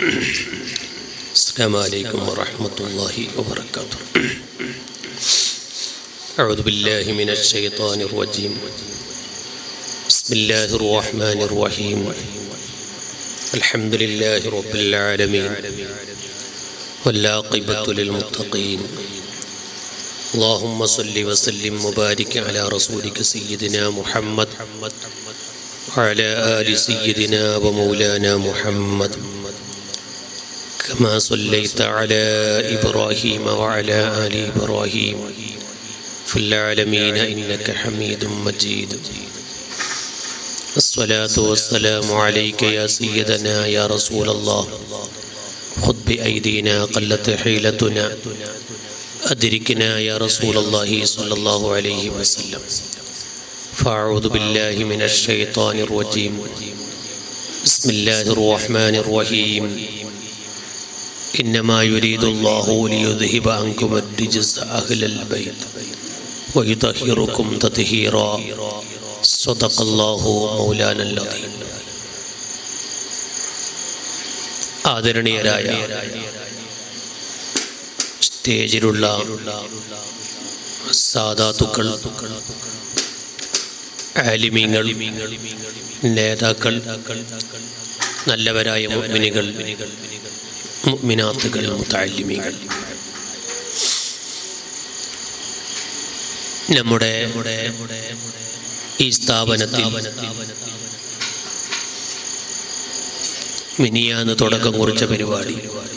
السلام عليكم ورحمة الله وبركاته أعوذ بالله من الشيطان الرجيم بسم الله الرحمن الرحيم الحمد لله رب العالمين والعاقبة للمتقين اللهم صل وسلم وبارك على رسولك سيدنا محمد وعلى آل سيدنا ومولانا محمد كما صليت على إبراهيم وعلى آل إبراهيم في العالمين إنك حميد مجيد الصلاة والسلام عليك يا سيدنا يا رسول الله خذ بأيدينا قلت حيلتنا أدركنا يا رسول الله صلى الله عليه وسلم فأعوذ بالله من الشيطان الرجيم بسم الله الرحمن الرحيم إنما يريد الله ليذهب عنكم الرجس أهل البيت ويطهركم تطهيرا صدق الله مولانا العظيم ആദരണീയരായ സ്റ്റേജിലുള്ള സാധാത്തുക്കൾ ആലിമീങ്ങൾ നേതാക്കൾ നല്ലവരായ മുഅ്മിനുകൾ മുഅ്മിനാത്തുകൾ മുത്തല്ലിമീങ്ങൾ നമ്മുടെ ഈ സ്ഥാപനത്തിൽ മിനിയാന്ന് തുടക്കം കുറിച്ച പരിപാടി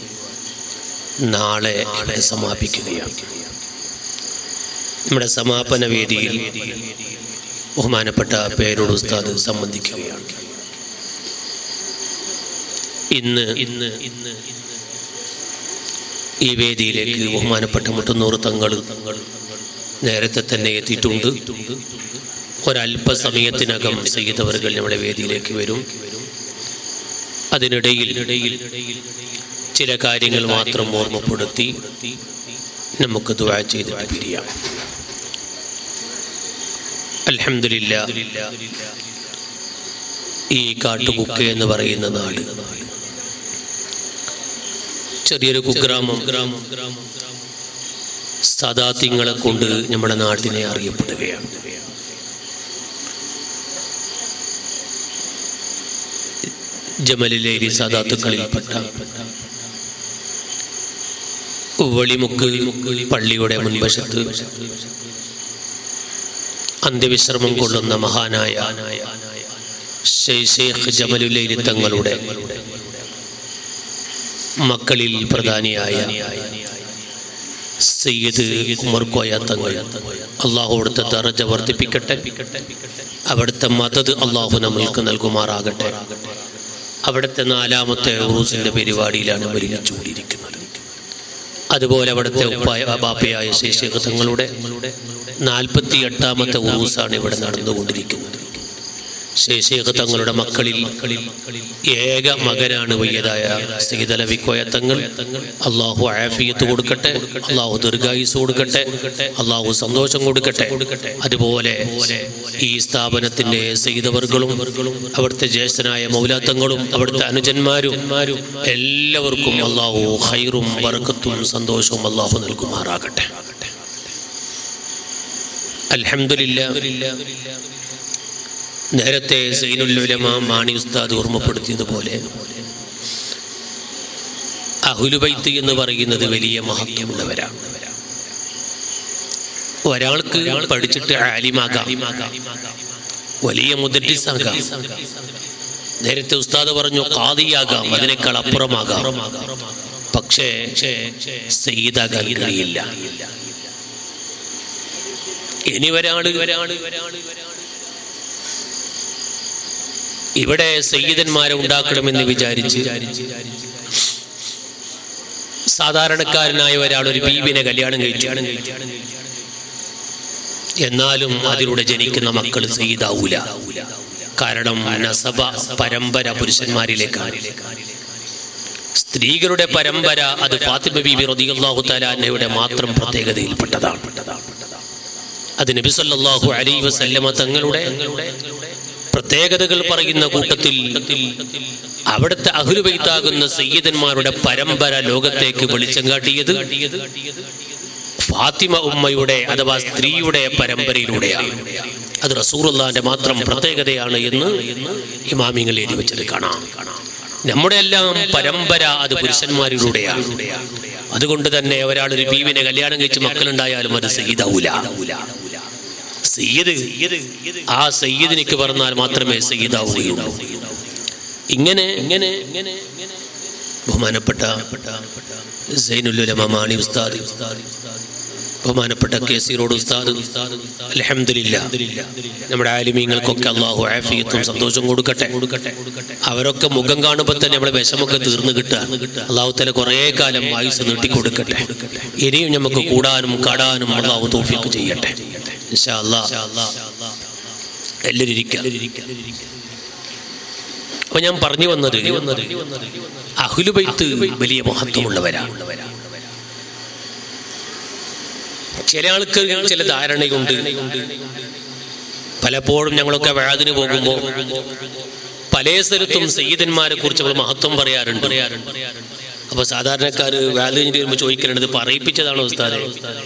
നാളെ ഇവിടെ സമാപിക്കുകയാണ് നമ്മുടെ സമാപന വേദിയിൽ ബഹുമാനപ്പെട്ട പേരോട് ഉസ്താദ് സംബന്ധിക്കുകയാണ് ഇന്ന് ഇന്ന് ഇന്ന് ഈ വേദിയിലേക്ക് ബഹുമാനപ്പെട്ട മുട്ടുന്നൂറ് തങ്ങൾ നേരത്തെ തന്നെ എത്തിയിട്ടുണ്ട് ഒരല്പസമയത്തിനകം ചെയ്തവർകൾ നമ്മുടെ വേദിയിലേക്ക് വരും അതിനിടയിൽ ചില കാര്യങ്ങൾ മാത്രം ഓർമ്മപ്പെടുത്തി നമുക്ക് ദുആ ചെയ്തിട്ട് പിരിയാം അൽഹംദുലില്ലാ ഈ കാട്ടുകുക്ക് എന്ന് പറയുന്ന നാട് ചെറിയൊരു കുഗ്രാമം സദാത്യങ്ങളെ കൊണ്ട് നമ്മുടെ നാട്ടിനെ അറിയപ്പെടുകയാണ് ജമലിലേരി സദാത്തുക്കളിൽപ്പെട്ട ഉവളിമുക്ക് പള്ളിയുടെ മുൻവശത്ത് അന്ത്യവിശ്രമം കൊള്ളുന്ന മഹാനായ ഷെയ്ഖ് ജമലുലേരി തങ്ങളുടെ മക്കളിൽ പ്രധാനിയായ സയ്യിദ് ഉമർ കോയ തങ്ങൾ അള്ളാഹു അവിടുത്തെ ദറജ വർദ്ധിപ്പിക്കട്ടെ അവിടുത്തെ മദത് അള്ളാഹു നമ്മൾക്ക് നൽകുമാറാകട്ടെ അവിടുത്തെ നാലാമത്തെ ഉറൂസിന്റെ പരിപാടിയിലാണ് ഒരുമിച്ചുകൂടിയിരിക്കുന്നത് അതുപോലെ അവിടുത്തെ ഉപ്പായ ബാപ്പയായ ശേഷേഖ തങ്ങളുടെ നാൽപ്പത്തി എട്ടാമത്തെ ഉറൂസാണ് ഇവിടെ നടന്നുകൊണ്ടിരിക്കുന്നത് ശേഷേഖ തങ്ങളുടെ മക്കളിൽ ഏക മകനാണ് വയ്യതായ സീതലവിക്കോയ തങ്ങൾ അള്ളാഹു ആഫിയത്ത് കൊടുക്കട്ടെ അള്ളാഹു ദീർഘായുസ് കൊടുക്കട്ടെ അള്ളാഹു സന്തോഷം കൊടുക്കട്ടെ അതുപോലെ ഈ സ്ഥാപനത്തിന്റെ സീതവർകളും അവിടുത്തെ ജ്യേഷ്ഠനായ മൗലാത്തങ്ങളും അവിടുത്തെ അനുജന്മാരും എല്ലാവർക്കും അള്ളാഹു ഹൈറും വറക്കത്തും സന്തോഷവും അള്ളാഹു നൽകുമാറാകട്ടെ അൽഹംദുലില്ലാ നേരത്തെ സൈനുല്ലുലമ മാണി ഉസ്താദ് ഓർമ്മപ്പെടുത്തിയതുപോലെ അഹുലുബൈത്ത് എന്ന് പറയുന്നത് വലിയ മഹത്വമുള്ളവരാണ് ഒരാൾക്ക് പഠിച്ചിട്ട് ആലിമാകാം വലിയ മുദ്രിസാകാം നേരത്തെ ഉസ്താദ് പറഞ്ഞു കാതിയാകാം അതിനേക്കാൾ അപ്പുറമാകാം പക്ഷേ സയ്യിദാകാൻ കഴിയില്ല ഇനി ഒരാള് ഒരാള് ഒരാള് ഇവിടെ സയ്യിദന്മാരെ ഉണ്ടാക്കണമെന്ന് വിചാരിച്ച് സാധാരണക്കാരനായ ഒരാൾ ഒരു ബീബിനെ കല്യാണം കഴിച്ചു എന്നാലും അതിലൂടെ ജനിക്കുന്ന മക്കൾ സയ്യിദാവൂല കാരണം നസബ പരമ്പര പുരുഷന്മാരിലേക്കാണ് സ്ത്രീകളുടെ പരമ്പര അത് ഫാത്തിമ ബീബി റതിയല്ലാഹു തലാന്നയുടെ മാത്രം പ്രത്യേകതയിൽപ്പെട്ടതാണ് അത് നബി സല്ലല്ലാഹു അലൈഹി വസല്ലമ തങ്ങളുടെ പ്രത്യേകതകൾ പറയുന്ന കൂട്ടത്തിൽ അവിടുത്തെ അഹുലുബൈത്താകുന്ന സയ്യിദന്മാരുടെ പരമ്പര ലോകത്തേക്ക് വെളിച്ചം കാട്ടിയത് ഫാത്തിമ ഉമ്മയുടെ അഥവാ സ്ത്രീയുടെ പരമ്പരയിലൂടെയാണ് അത് റസൂറുല്ലാന്റെ മാത്രം പ്രത്യേകതയാണ് എന്ന് ഇമാമിങ്ങൾ എഴുതി വെച്ചത് കാണാം നമ്മുടെ എല്ലാം പരമ്പര അത് പുരുഷന്മാരിലൂടെയാണ് അതുകൊണ്ട് തന്നെ ഒരാൾ ഒരു ബീവിനെ കല്യാണം കഴിച്ച് മക്കളുണ്ടായാലും അത് സയ്യിദാവൂല സയ്യിദ് ആ സയ്യിദിനിക്ക് പറഞ്ഞാൽ മാത്രമേ സയ്യിദാവുകയുള്ളൂ ഇങ്ങനെ ഇങ്ങനെ ബഹുമാനപ്പെട്ട സൈനുല്ലുലമ മാണി ഉസ്താദ് ബഹുമാനപ്പെട്ട കെ സി റോഡ് ഉസ്താദ് അലഹമില്ല നമ്മുടെ ആലിമീങ്ങൾക്കൊക്കെ അള്ളാഹു ആഫിയത്തും സന്തോഷം കൊടുക്കട്ടെ അവരൊക്കെ മുഖം കാണുമ്പോൾ തന്നെ നമ്മുടെ വിഷമൊക്കെ തീർന്നു കിട്ടുക അള്ളാഹു തല കുറേ കാലം ആയുസ് നീട്ടി കൊടുക്കട്ടെ ഇനിയും നമുക്ക് കൂടാനും കാടാനും അള്ളാഹു തോഫിക്ക് ചെയ്യട്ടെ ഇൻഷാ അല്ലാഹ് എല്ലാവരും ഇരിക്കാം അപ്പൊ ഞാൻ പറഞ്ഞു വന്നത് അഹുലുബൈത്ത് വലിയ മഹത്വമുള്ളവരാണ് ചില ആൾക്ക് ചില ധാരണയുണ്ട് പലപ്പോഴും ഞങ്ങളൊക്കെ വേദന പോകുമ്പോൾ പല സ്ഥലത്തും സയ്യിദന്മാരെ കുറിച്ച് നമ്മൾ മഹത്വം പറയാറുണ്ട് അപ്പൊ സാധാരണക്കാർ വേദന വരുമ്പോൾ ചോദിക്കലുണ്ട് പറയിപ്പിച്ചതാണോ ഉസ്താദെ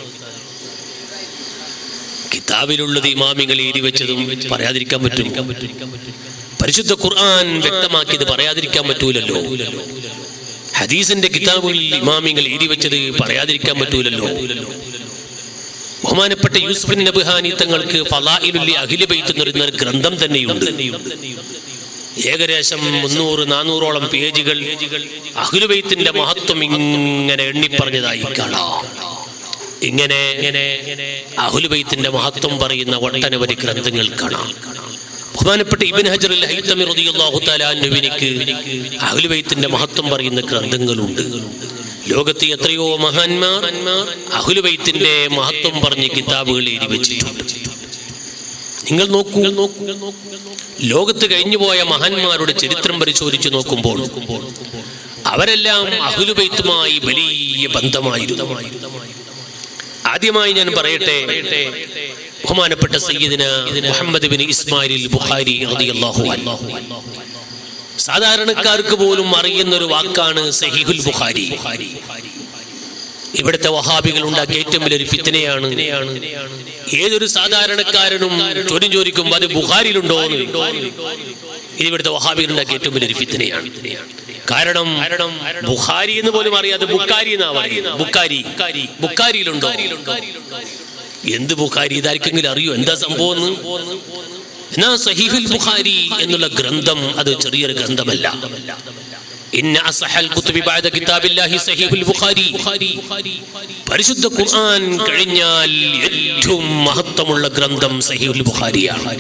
കിതാബിലുള്ളത് ഇമാമികൾ എഴുതി വെച്ചതും പറയാതിരിക്കാൻ പറ്റും പരിശുദ്ധ ഖുർആൻ വ്യക്തമാക്കിയത് പറയാതിരിക്കാൻ പറ്റൂലല്ലോ ഹദീസിന്റെ കിതാബുകളിൽ ഇമാമിങ്ങൾ എഴുതി വെച്ചത് പറയാതിരിക്കാൻ പറ്റൂലല്ലോ ബഹുമാനപ്പെട്ട യൂസുഫിൻ നബുഹാനി തങ്ങൾക്ക് ഫലായിലുല്ലി അഖില ബൈത്ത് എന്ന് പറയുന്ന ഒരു ഗ്രന്ഥം തന്നെയുണ്ട് ഏകദേശം മുന്നൂറ് നാനൂറോളം പേജുകൾ അഖിലുബൈത്തിന്റെ മഹത്വം ഇങ്ങനെ എണ്ണിപ്പറഞ്ഞതായി കാണാം ഇങ്ങനെ അഹുലുബൈത്തിന്റെ മഹത്വം പറയുന്ന ഒട്ടനവധി ഗ്രന്ഥങ്ങൾ കാണാം ബഹുമാനപ്പെട്ട ഇബിൻ ഹജർ ഹൈത്തമി റളിയല്ലാഹു തആല അൻഹുവിനിക്ക് അഹ്ലുബൈത്തിന്റെ മഹത്വം പറയുന്ന ഗ്രന്ഥങ്ങളുണ്ട് ലോകത്ത് എത്രയോ മഹാന്മാർ അഹ്ലുബൈത്തിന്റെ മഹത്വം പറഞ്ഞ് കിതാബുകൾ എഴുതി വെച്ചിട്ടുണ്ട് നിങ്ങൾ നോക്കൂ ലോകത്ത് കഴിഞ്ഞുപോയ മഹാന്മാരുടെ ചരിത്രം പരിശോധിച്ച് നോക്കുമ്പോൾ അവരെല്ലാം അഹ്ലുബൈത്തുമായി വലിയ ബന്ധമായിരുന്നു ആദ്യമായി ഞാൻ പറയട്ടെ ബഹുമാനപ്പെട്ട സയ്യിദിന മുഹമ്മദ് ബിൻ ഇസ്മായിൽ ബുഖാരി റളിയല്ലാഹു അൻഹു സാധാരണക്കാർക്ക് പോലും അറിയുന്ന ഒരു വാക്കാണ് സഹീഹുൽ ബുഖാരി ഇവിടുത്തെ വഹാബികൾ ഉണ്ടാക്കിയ ഏറ്റവും വലിയൊരു ഫിത്തനയാണ് ഏതൊരു സാധാരണക്കാരനും ചോദ്യം ചോദിക്കും അത് ബുഖാരിയിലുണ്ടോ എന്ന് ഇത് ഇവിടുത്തെ വഹാബികൾ ഉണ്ടാക്കിയ ഏറ്റവും വലിയൊരു ഫിത്തനയാണ് കാരണം ബുഖാരി എന്ന് പോലും അറിയാതെ ബുക്കാരി എന്നാ പറയുന്നത് ബുക്കാരി ബുക്കാരിയിലുണ്ടോ എന്ത് ബുഖാരി ഇതാർക്കെങ്കിലും അറിയോ എന്താ സംഭവം എന്ന് എന്നാ സഹീഹുൽ ബുഖാരി എന്നുള്ള ഗ്രന്ഥം അത് ചെറിയൊരു ഗ്രന്ഥമല്ല ഇന്ന അസഹൽ കുത്തുബി ബഅദ കിതാബില്ലാഹി സഹീഹുൽ ബുഖാരി പരിശുദ്ധ ഖുർആൻ കഴിഞ്ഞാൽ ഏറ്റവും മഹത്വമുള്ള ഗ്രന്ഥം സഹീഹുൽ ബുഖാരിയാണ്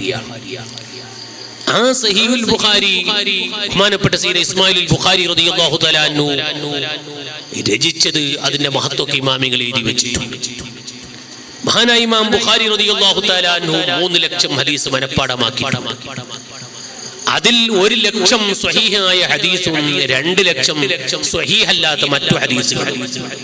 ആ സഹീഹുൽ ബുഖാരി ബഹുമാനപ്പെട്ട സീര ഇസ്മായിൽ ബുഖാരി റളിയല്ലാഹു തആല അൻഹു രചിച്ചത് അതിന്റെ മഹത്വക്കെ ഇമാമികൾ എഴുതി വെച്ചിട്ടുണ്ട് മഹാനായ ഇമാം ബുഖാരി റളിയല്ലാഹു തആല അൻഹു മൂന്ന് ലക്ഷം ഹദീസ് മനഃപ്പാടമാക്കിയിട്ടുണ്ട് അതിൽ ഒരു ലക്ഷം സ്വഹീഹായ ഹദീസും രണ്ട് ലക്ഷം സ്വഹീഹല്ലാത്ത മറ്റു ഹദീസുകളും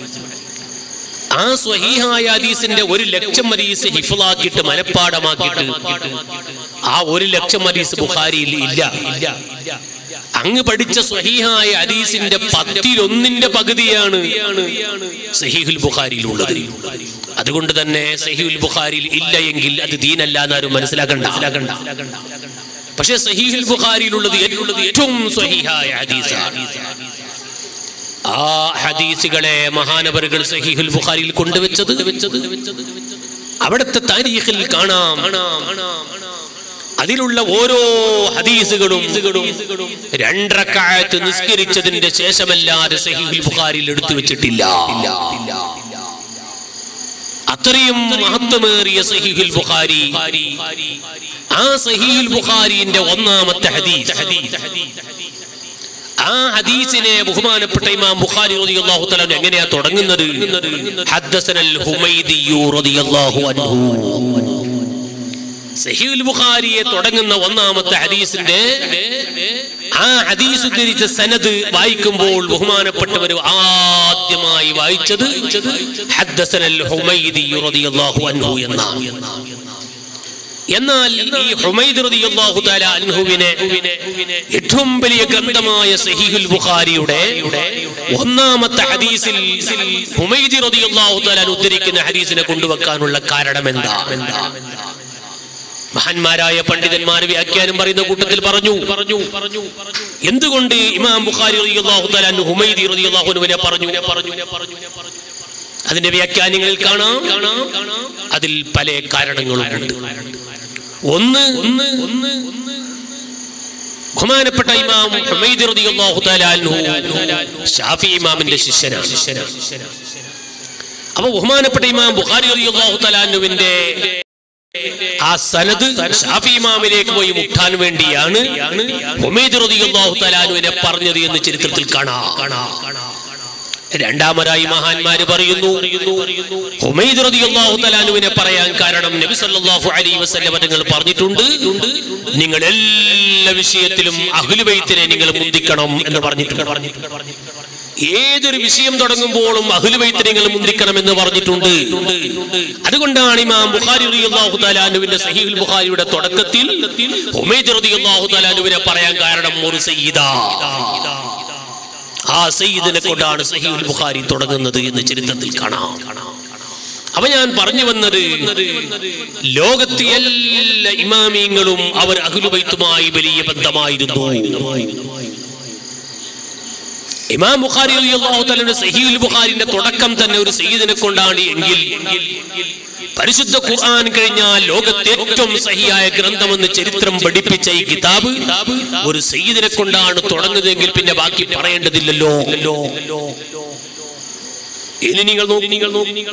ആ സ്വഹീഹായ ഹദീസിന്റെ ഒരു ലക്ഷം ഹദീസ് ഹിഫ്ലാക്കിയിട്ട് മനഃപ്പാടമാക്കിയിട്ട് ആ ഒരു ലക്ഷം ഹദീസ് ബുഖാരിയിൽ ഇല്ല അങ്ങ് പഠിച്ച സ്വഹീഹായ ഹദീസിന്റെ പത്തിലൊന്നിന്റെ പകുതിയാണ് സഹീഹുൽ ബുഖാരിയിലുള്ളത് അതുകൊണ്ട് തന്നെ സഹീഹുൽ ബുഖാരിയിൽ ഇല്ല എങ്കിൽ അത് ദീനല്ല എന്നാരും മനസ്സിലാക്കണ്ട പക്ഷേ സഹീഹുൽ ബുഖാരിയിലുള്ളത് ഏറ്റവും സ്വഹീഹായ ഹദീസാണ് ആ ഹദീസുകളെ മഹാനവറുകൾ സഹീഹുൽ ബുഖാരിയിൽ കൊണ്ടുവച്ചത് അവിടുത്തെ താരീഖിൽ കാണാം അതിലുള്ള ഓരോ ഹദീസുകളും രണ്ടരക്കാലത്ത് നിസ്കരിച്ചതിന്റെ ശേഷമല്ലാതെ സഹീഹുൽ ബുഖാരിയിൽ എടുത്തു വെച്ചിട്ടില്ല അത്രയും മഹത്വമേറിയ സഹീഹുൽ ബുഖാരി ആ സഹീഹുൽ ബുഖാരിന്റെ ഒന്നാമത്തെ ഹദീസ് ആ ഹദീസിനെ ബഹുമാനപ്പെട്ട ഇമാം ബുഖാരി റളിയല്ലാഹു തആല എങ്ങനെയാ തുടങ്ങുന്നത് ഹദ്ദസനൽ ഹുമൈദി റളിയല്ലാഹു അൻഹു സഹീൽ ബുഖാരിയെ തുടങ്ങുന്ന ഒന്നാമത്തെ ഹദീസിന്റെ ആ ഹദീസ് ഉദ്ധരിച്ച സനദ് വായിക്കുമ്പോൾ ബഹുമാനപ്പെട്ടവർ ആദ്യമായി വായിച്ചത് ഹദ്ദസനൽ ഹുമൈദി റളിയല്ലാഹു അൻഹു എന്നാണ് എന്നാൽ ഈ ഹുമൈദ് റളിയല്ലാഹു തആല അൻഹുവിനെ ഏറ്റവും വലിയ ഗ്രന്ഥമായ സഹീഹുൽ ബുഖാരിയുടെ ഒന്നാമത്തെ ഹദീസിൽ ഹുമൈദ് റളിയല്ലാഹു തആല ഉദ്ധരിക്കുന്ന ഹദീസിനെ കൊണ്ടുവെക്കാനുള്ള കാരണം എന്താ മഹാന്മാരായ പണ്ഡിതന്മാർ വ്യാഖ്യാനം പറയുന്ന കൂട്ടത്തിൽ പറഞ്ഞു പറഞ്ഞു പറഞ്ഞു എന്തുകൊണ്ട് ഇമാം ബുഖാരി റളിയല്ലാഹു തആല അൻഹു ഹുമൈദി റളിയല്ലാഹു അൻഹുവിനെ പറഞ്ഞു പറഞ്ഞു പറഞ്ഞു അതിന്റെ വ്യാഖ്യാനങ്ങളിൽ കാണാം അതിൽ പല കാരണങ്ങളും ഉണ്ട് ഒന്ന് ഒന്ന് ഒന്ന് ബഹുമാനപ്പെട്ട ഇമാം ഹുമൈദ് റളിയല്ലാഹു തആല അൻഹു ഷാഫി ഇമാമിന്റെ ശിഷ്യനാണ് അപ്പൊ ബഹുമാനപ്പെട്ട ഇമാം ബുഖാരി റളിയല്ലാഹു തആല അൻഹുവിന്റെ ആ സനത് ഷാഫി ഇമാമിലേക്ക് പോയി മുട്ടാൻ വേണ്ടിയാണ് ഹുമൈദ് റളിയല്ലാഹു തആല അൻഹുവിനെ പറഞ്ഞത് എന്ന് ചരിത്രത്തിൽ കാണാം രണ്ടാമതായി മഹാന്മാര് പറയുന്നു ഹുമൈദ് റളിയല്ലാഹു തആല അൻഹുവിനെ പറയാൻ കാരണം നബി സല്ലല്ലാഹു അലൈഹി വസല്ലം തങ്ങൾ പറഞ്ഞിട്ടുണ്ട് നിങ്ങൾ എല്ലാ വിഷയത്തിലും അഹ്ലു ബൈത്തിനെ നിങ്ങൾ മുന്തിക്കണം എന്ന് പറഞ്ഞിട്ടുണ്ട് ഏതൊരു വിഷയം തുടങ്ങുമ്പോഴും അഹ്ലു ബൈത്തിനെ നിങ്ങൾ മുന്തിക്കണം എന്ന് പറഞ്ഞിട്ടുണ്ട് അതുകൊണ്ടാണ് ഇമാം ബുഖാരി റളിയല്ലാഹു തആല അൻഹുവിന്റെ സഹീഹുൽ ബുഖാരിയുടെ തുടക്കത്തിൽ ഹുമൈദ് റളിയല്ലാഹു തആല അൻഹുവിനെ പറയാൻ കാരണം ഒരു സയ്യിദാ ആ സയ്യിദിനെ കൊണ്ടാണ് സഹീഹുൽ ബുഖാരി തുടങ്ങുന്നത് എന്ന് ചരിത്രത്തിൽ കാണാം അപ്പൊ ഞാൻ പറഞ്ഞു വന്നത് ലോകത്തെ എല്ലാ ഇമാമിയങ്ങളും അവർ അഖിലുബൈത്തുമായി വലിയ ബന്ധമായിരുന്നു ഇമാം ബുഖാരി റളിയല്ലാഹു തആലയുടെ സഹീഹുൽ ബുഖാരിന്റെ തുടക്കം തന്നെ ഒരു സയ്യിദിനെ കൊണ്ടാണ് എങ്കിൽ പരിശുദ്ധ ഖുർആൻ കഴിഞ്ഞാൽ ലോകത്തെ ഏറ്റവും സഹിയായ ഗ്രന്ഥമെന്ന് ചരിത്രം പഠിപ്പിച്ച ഈ കിതാബ് ഒരു സയ്യിദിനെ കൊണ്ടാണ് തുടങ്ങുന്നതെങ്കിൽ പിന്നെ ബാക്കി പറയേണ്ടതില്ലല്ലോ ഇനി നിങ്ങൾ നോക്കി നിങ്ങൾ നോക്കി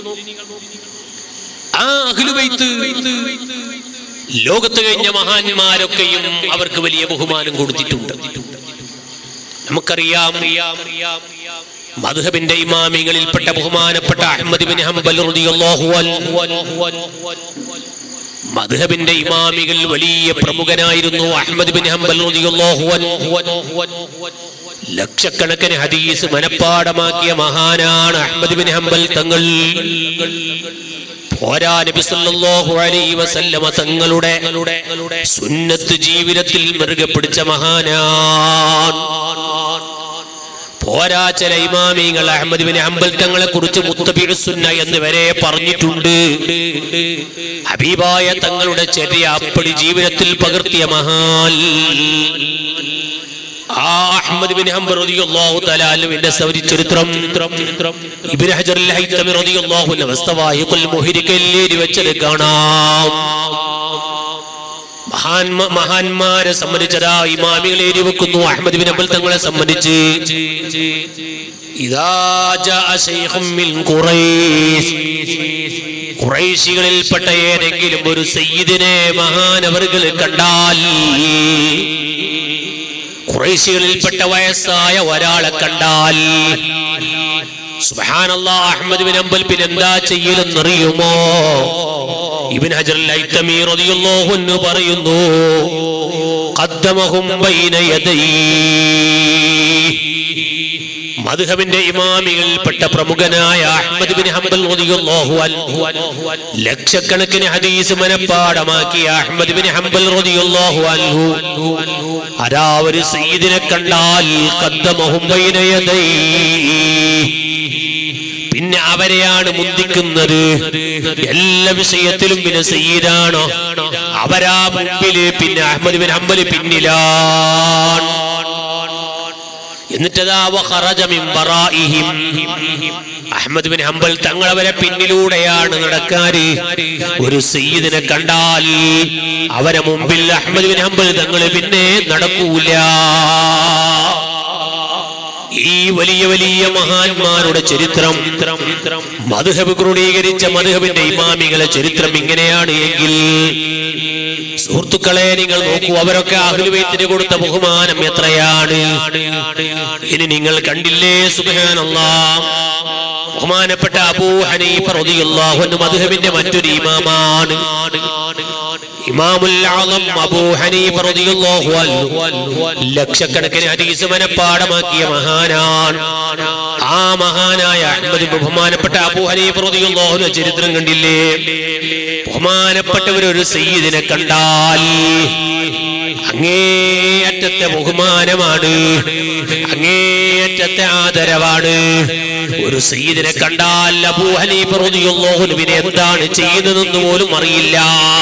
ആ അഖിലുബൈത്ത് ലോകത്ത് കഴിഞ്ഞ മഹാന്മാരൊക്കെയും അവർക്ക് വലിയ ബഹുമാനം കൊടുത്തിട്ടുണ്ട് നമുക്കറിയാം മധുഹബിന്റെ ഇമാമികളിൽപ്പെട്ട ബഹുമാനപ്പെട്ട അഹമ്മദ് ബിൻ ഹംബൽ റളിയല്ലാഹു അൻഹു മധുഹബിന്റെ ഇമാമികൾ വലിയ പ്രമുഖനായിരുന്നു അഹമ്മദ് ബിൻ ഹംബൽ റളിയല്ലാഹു അൻഹു ലക്ഷക്കണക്കിന് ഹദീസ് മനപ്പാടമാക്കിയ മഹാനാണ് അഹമ്മദ് ബിൻ ഹംബൽ തങ്ങൾ പോരാ നബി സല്ലല്ലാഹു അലൈഹി വസല്ലമ തങ്ങളുടെ സുന്നത്ത് ജീവിതത്തിൽ മുറുകെ പിടിച്ച മഹാനാൻ പോരാ ചില ഇമാമിങ്ങൾ അഹമ്മദ് ബിൻ ഹംബൽ തങ്ങളെ കുറിച്ച് മുത്തബിഉ സുന്ന എന്ന് വരെ പറഞ്ഞിട്ടുണ്ട് ഹബീബായ തങ്ങളുടെ ചെറിയ അപ്പടി ജീവിതത്തിൽ പകർത്തിയ മഹാൻ ആ അഹ്മദ് ബിൻ ഹംബൽ റളിയല്ലാഹു തആല അൻഹുവിന്റെ സവരി ചരിത്രം ഇബ്നു ഹജർ അൽ ഹൈതമി റളിയല്ലാഹു അൻഹു വസ്തവാഹിഖുൽ മുഹരിക്കല്ലേരി വെച്ചത് കാണാം മഹാൻ മഹാന്മാരെ സംബന്ധിച്ചതാ ഇമാമികളെ എഴുതി വെക്കുന്നു അഹമ്മദ് ബിൻ ഹംബൽ തങ്ങളെ സംബന്ധിച്ച് ഇദാ ജാഅ ശൈഖും മിൻ ഖുറൈശ് ഖുറൈശികളിൽപ്പെട്ട ഏതെങ്കിലും ഒരു സയ്യിദിനെ മഹാനവറുകൾ കണ്ടാൽ ഖുറൈശികളിൽപ്പെട്ട വയസ്സായ ഒരാളെ കണ്ടാൽ സുബ്ഹാനല്ലാ അഹ്മദ് ബിൻ അംബൽ പിന്നെ എന്താ ചെയ്യലെന്നറിയുമോ ഇബ്ൻ ഹജർ ലൈത്തമി റളിയല്ലാഹു അൻഹു പറയുന്നു ഖദ്ദമഹും ബൈന യദൈ മദ്ഹബിന്റെ ഇമാമികളിൽപ്പെട്ട പ്രമുഖനായ അഹ്മദ് ബിൻ ഹംബൽ റളിയല്ലാഹു അൻഹു ലക്ഷക്കണക്കിന് ഹദീസ് മനപ്പാടമാക്കിയ അഹ്മദ് ബിൻ ഹംബൽ റളിയല്ലാഹു അൻഹു അരാ ഒരു സയ്യിദിനെ കണ്ടാൽ ഖദ്ദമഹും ബൈന യദൈ പിന്നെ അവരെയാണ് മുന്തിക്കുന്നത് എല്ലാ വിഷയത്തിലും പിന്നെ സയ്യിദാണോ അവരാ മുമ്പില് പിന്നെ അഹമ്മദ് ബിൻ ഹംബല് പിന്നിലാണ് എന്നിട്ടതാ വഖറജ മിൻ വറാഇഹിം അഹമ്മദ് ബിൻ ഹംബൽ തങ്ങളവരെ പിന്നിലൂടെയാണ് നടക്കാറ് ഒരു സയ്യിദിനെ കണ്ടാൽ അവരെ മുമ്പിൽ അഹമ്മദ് ബിൻ ഹംബൽ തങ്ങൾ പിന്നെ നടക്കൂല ഈ വലിയ വലിയ മഹാന്മാരുടെ ചരിത്രം മധുഹബ് ക്രോഡീകരിച്ച മധുഹബിന്റെ ഇമാമികളെ ചരിത്രം ഇങ്ങനെയാണ് എങ്കിൽ സുഹൃത്തുക്കളെ നിങ്ങൾ നോക്കൂ അവരൊക്കെ അഹ്ലുവൈത്തിന് കൊടുത്ത ബഹുമാനം എത്രയാണ് ഇനി നിങ്ങൾ കണ്ടില്ലേ സുബഹാനല്ലാ ബഹുമാനപ്പെട്ട അബൂ ഹനീഫ റളിയല്ലാഹു അൻഹു മദ്ഹബിന്റെ മറ്റൊരു ഇമാമാണ് ഇമാമുൽ ആളം അബൂ ഹനീഫ റളിയല്ലാഹു അൻഹു ലക്ഷക്കണക്കിന് ഹദീസ് മനപ്പാടമാക്കിയ മഹാനാണ് ആ മഹാനായ അഹ്മദ് ബഹുമാനപ്പെട്ട അബൂ ഹനീഫ റളിയല്ലാഹു അൻഹു ചരിത്രം കണ്ടില്ലേ ബഹുമാനപ്പെട്ടവർ ഒരു സയ്യിദിനെ കണ്ടാൽ അങ്ങേയറ്റത്തെ ബഹുമാനമാണ് അങ്ങേയറ്റത്തെ ആദരവാണ് ഒരു സയ്യിദിനെ കണ്ടാൽ അബൂ ഹനീഫ റളിയല്ലാഹു അൻഹുവിനെ എന്താണ് ചെയ്യുന്നതെന്ന് പോലും അറിയില്ല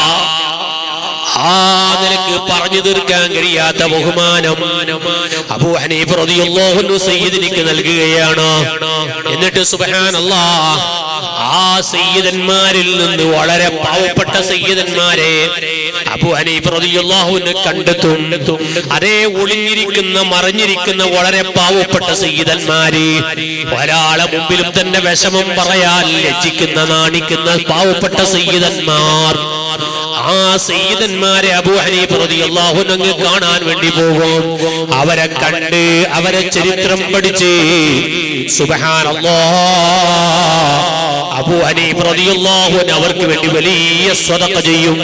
ആ നിലക്ക് പറഞ്ഞു തീർക്കാൻ കഴിയാത്ത ബഹുമാനം അബൂ ഹനീഫ് റളിയല്ലാഹു അൻഹു സയ്യിദിനിക്ക് നൽകുകയാണ് എന്നിട്ട് സുബ്ഹാനല്ലാഹ് ആ സയ്യിദന്മാരിൽ നിന്ന് വളരെ പാവപ്പെട്ട സയ്യിദന്മാരെ അബൂ ഹനീഫ് റളിയല്ലാഹു അൻഹു കണ്ടെത്തും അതേ ഒളിഞ്ഞിരിക്കുന്ന മറിഞ്ഞിരിക്കുന്ന വളരെ പാവപ്പെട്ട സയ്യിദന്മാര് ഒരാളെ മുമ്പിലും തന്നെ വിഷമം പറയാൻ ലജ്ജിക്കുന്ന നാണിക്കുന്ന പാവപ്പെട്ട സയ്യിദന്മാർ ആ സയ്യിദന്മാരെ അബൂ ഹനീഫ് റളിയല്ലാഹു അൻഹു കാണാൻ വേണ്ടി പോകും അവരെ കണ്ട് അവരെ ചരിത്രം പഠിച്ച് സുബ്ഹാനല്ലാഹ് അബൂ ഹനീഫ് റളിയല്ലാഹു അൻഹു അവർക്ക് വേണ്ടി വലിയ സ്വതക്ക ചെയ്യും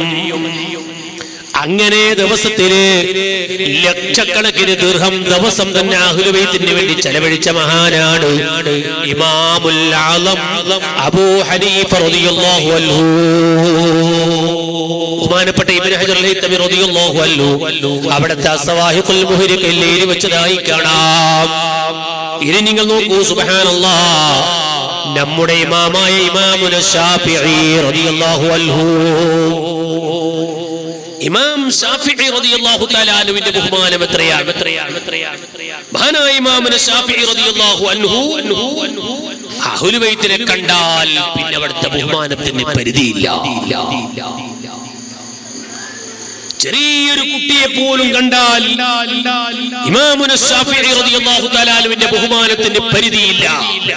അങ്ങനെ ദിവസത്തില് ലക്ഷക്കണക്കിന് ദീർഘം ദിവസം തന്നെ അഹുലുബൈത്തിന് വേണ്ടി ചെലവഴിച്ച മഹാനാണ് ഇമാമുൽ ആലം അബൂ ഹനീഫ റളിയല്ലാഹു അൻഹു ബഹുമാനപ്പെട്ട ഇബ്നു ഹജർ അൽ-ഹൈതമി റളിയല്ലാഹു അൻഹു അവിടുത്തെ അസ്വാഹിഖുൽ മുഹരിഖിൽ എഴുതി വെച്ചതായി കാണാം ഇനി നിങ്ങൾ നോക്കൂ സുബ്ഹാനല്ലാഹ് നമ്മുടെ ഇമാമായ ഇമാമുന ഷാഫിഈ റളിയല്ലാഹു അൻഹു ഇമാം ഷാഫിഈ റളിയല്ലാഹു തആല അൻഹുവിന്റെ ബഹുമാനം എത്രയാണ് എത്രയാണ് എത്രയാണ് മഹാനായ ഇമാമുന ഷാഫിഈ റളിയല്ലാഹു അൻഹു അഹ്ലു ബൈത്തിനെ കണ്ടാൽ പിന്നെ അവിടുത്തെ ബഹുമാനത്തിന് പരിധിയില്ല ചെറിയൊരു കുട്ടിയെ പോലും കണ്ടാൽ ഇമാമുന ഷാഫിഈ റളിയല്ലാഹു തആല അൻഹുവിന്റെ ബഹുമാനത്തിന് പരിധിയില്ല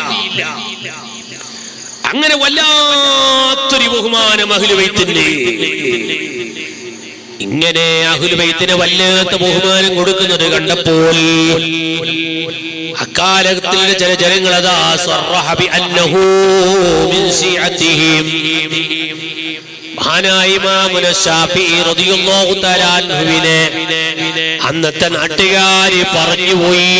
അങ്ങനെ വല്ലാത്തൊരു ബഹുമാനം അഹ്ലുബൈത്തിന്റെ ഇങ്ങനെ അഹുലുബൈത്തിന് വല്ലാത്ത ബഹുമാനം കൊടുക്കുന്നത് കണ്ടപ്പോൾ അക്കാലത്തിൽ ചില ജനങ്ങൾ അതാ സ്വറഹ ബിഅന്നഹു മിൻ ശിഅത്തിഹിം മഹാനായ ഇമാമുന ശാഫിഈ റളിയല്ലാഹു തആല അൻഹുവിനെ അന്നത്തെ നാട്ടുകാര് പറഞ്ഞുപോയി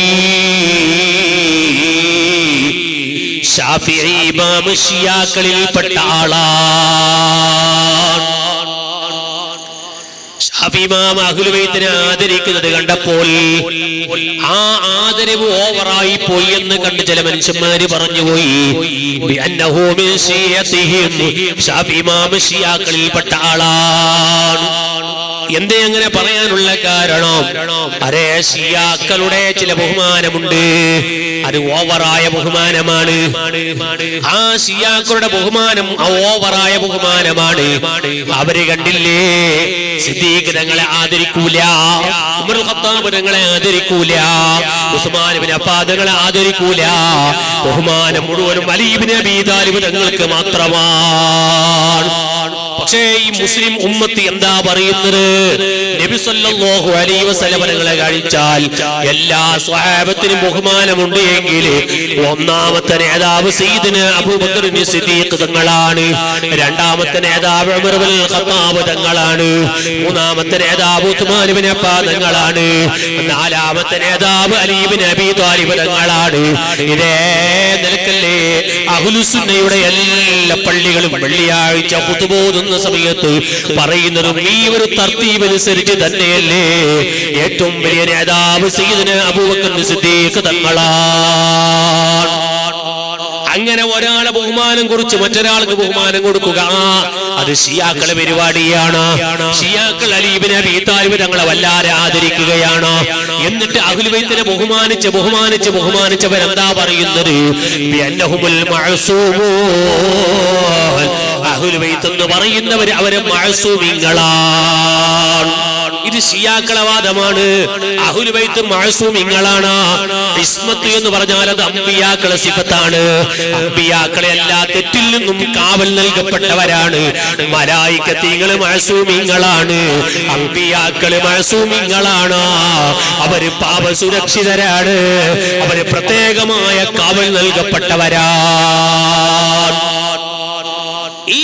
ഷാഫിഈ ഇമാം ഷിയാക്കളിൽപ്പെട്ട ആളാണ് ഷാഫിമാം അഹുലുബൈത്തിനെ ആദരിക്കുന്നത് കണ്ടപ്പോൾ ആ ആദരവ് ഓവറായി പോയി എന്ന് കണ്ട് ചില മനുഷ്യന്മാര് പറഞ്ഞുപോയി ബിഅന്നഹു മിൻ ശിയത്തിഹിം. ഷാഫിമാം ഷിയാക്കളിൽപ്പെട്ട ആളാണ് എന്തേ അങ്ങനെ പറയാനുള്ള കാരണം അരേ ഷിയാക്കളുടെ ചില ബഹുമാനമുണ്ട് അത് ഓവറായ ബഹുമാനമാണ് ആ ഷിയാക്കളുടെ ബഹുമാനം ആ ഓവറായ ബഹുമാനമാണ് അവര് കണ്ടില്ലേ സിദ്ദീഖ് തങ്ങളെ ആദരിക്കൂല ഉമർ ഖത്താബ് തങ്ങളെ ആദരിക്കൂല ഉസ്മാൻ ബിൻ അഫ്ഫാൻ തങ്ങളെ ആദരിക്കൂല ബഹുമാനം മുഴുവനും അലീബിന് അബീ താലിബ് തങ്ങൾക്ക് മാത്രമാണ് പക്ഷേ ഈ മുസ്ലിം ഉമ്മത്ത് എന്താ പറയുന്നത് നബി സല്ലല്ലാഹു അലൈഹി വസല്ലം തങ്ങളെ കഴിച്ചാൽ എല്ലാ സ്വഹാബത്തിനും ബഹുമാനമുണ്ട് എങ്കിൽ ഒന്നാമത്തെ നേതാവ് സയ്യിദിന് അബൂബക്കർ സിദ്ദീഖ് തങ്ങളാണ് രണ്ടാമത്തെ നേതാവ് ഉമർ ബിൻ ഖത്താബ് തങ്ങളാണ് മൂന്നാമത്തെ നേതാവ് ഉസ്മാൻ ബിൻ അഫ്ഫാൻ തങ്ങളാണ് നാലാമത്തെ നേതാവ് അലി ബിൻ അബീ താലിബ് തങ്ങളാണ് ഇതേ നിലക്കല്ലേ അഹ്ലുസുന്നയുടെ എല്ലാ പള്ളികളും വെള്ളിയാഴ്ച ഖുതുബോതുന്ന സമയത്ത് പറയുന്നതും ഈ ഒരു തർത്തീബ് അനുസരിച്ച് തന്നെയല്ലേ ഏറ്റവും വലിയ നേതാവ് സയ്യിദിന് അബൂബക്കർ സിദ്ദീഖ് തങ്ങളാണ് അങ്ങനെ ഒരാളെ ബഹുമാനം കുറിച്ച് മറ്റൊരാൾക്ക് ബഹുമാനം കൊടുക്കുക ആ, അത് ഷിയാക്കളെ പരിപാടിയാണ് ഷിയാക്കൾ അലീബിനെ അബീ താലിബ് തങ്ങളെ വല്ലാതെ ആദരിക്കുകയാണ് എന്നിട്ട് അഹുൽബൈത്തിനെ ബഹുമാനിച്ച് ബഹുമാനിച്ച് ബഹുമാനിച്ചവരെന്താ പറയുന്നത് ബിഅന്നഹുമുൽ മഅസൂമൂൻ. അഹ്ലുബൈത്ത് എന്ന് പറയുന്നവർ അവരെ മഅസൂമിങ്ങളാണ് ഇത് ഷിയാക്കളെ വാദമാണ് അഹുലുബൈത്ത് മഴസൂമിങ്ങളാണ് ഇസ്മത്ത് എന്ന് പറഞ്ഞാൽ അത് അമ്പിയാക്കളെ സിഫത്താണ് അമ്പിയാക്കളെ എല്ലാ തെറ്റിൽ നിന്നും കാവൽ നൽകപ്പെട്ടവരാണ് മലായിക്കത്തീങ്ങള് മഴസൂമിങ്ങളാണ് അമ്പിയാക്കള് മഴസൂമിങ്ങളാണ് അവര് പാപസുരക്ഷിതരാണ് അവര് പ്രത്യേകമായ കാവൽ നൽകപ്പെട്ടവരാണ് ഈ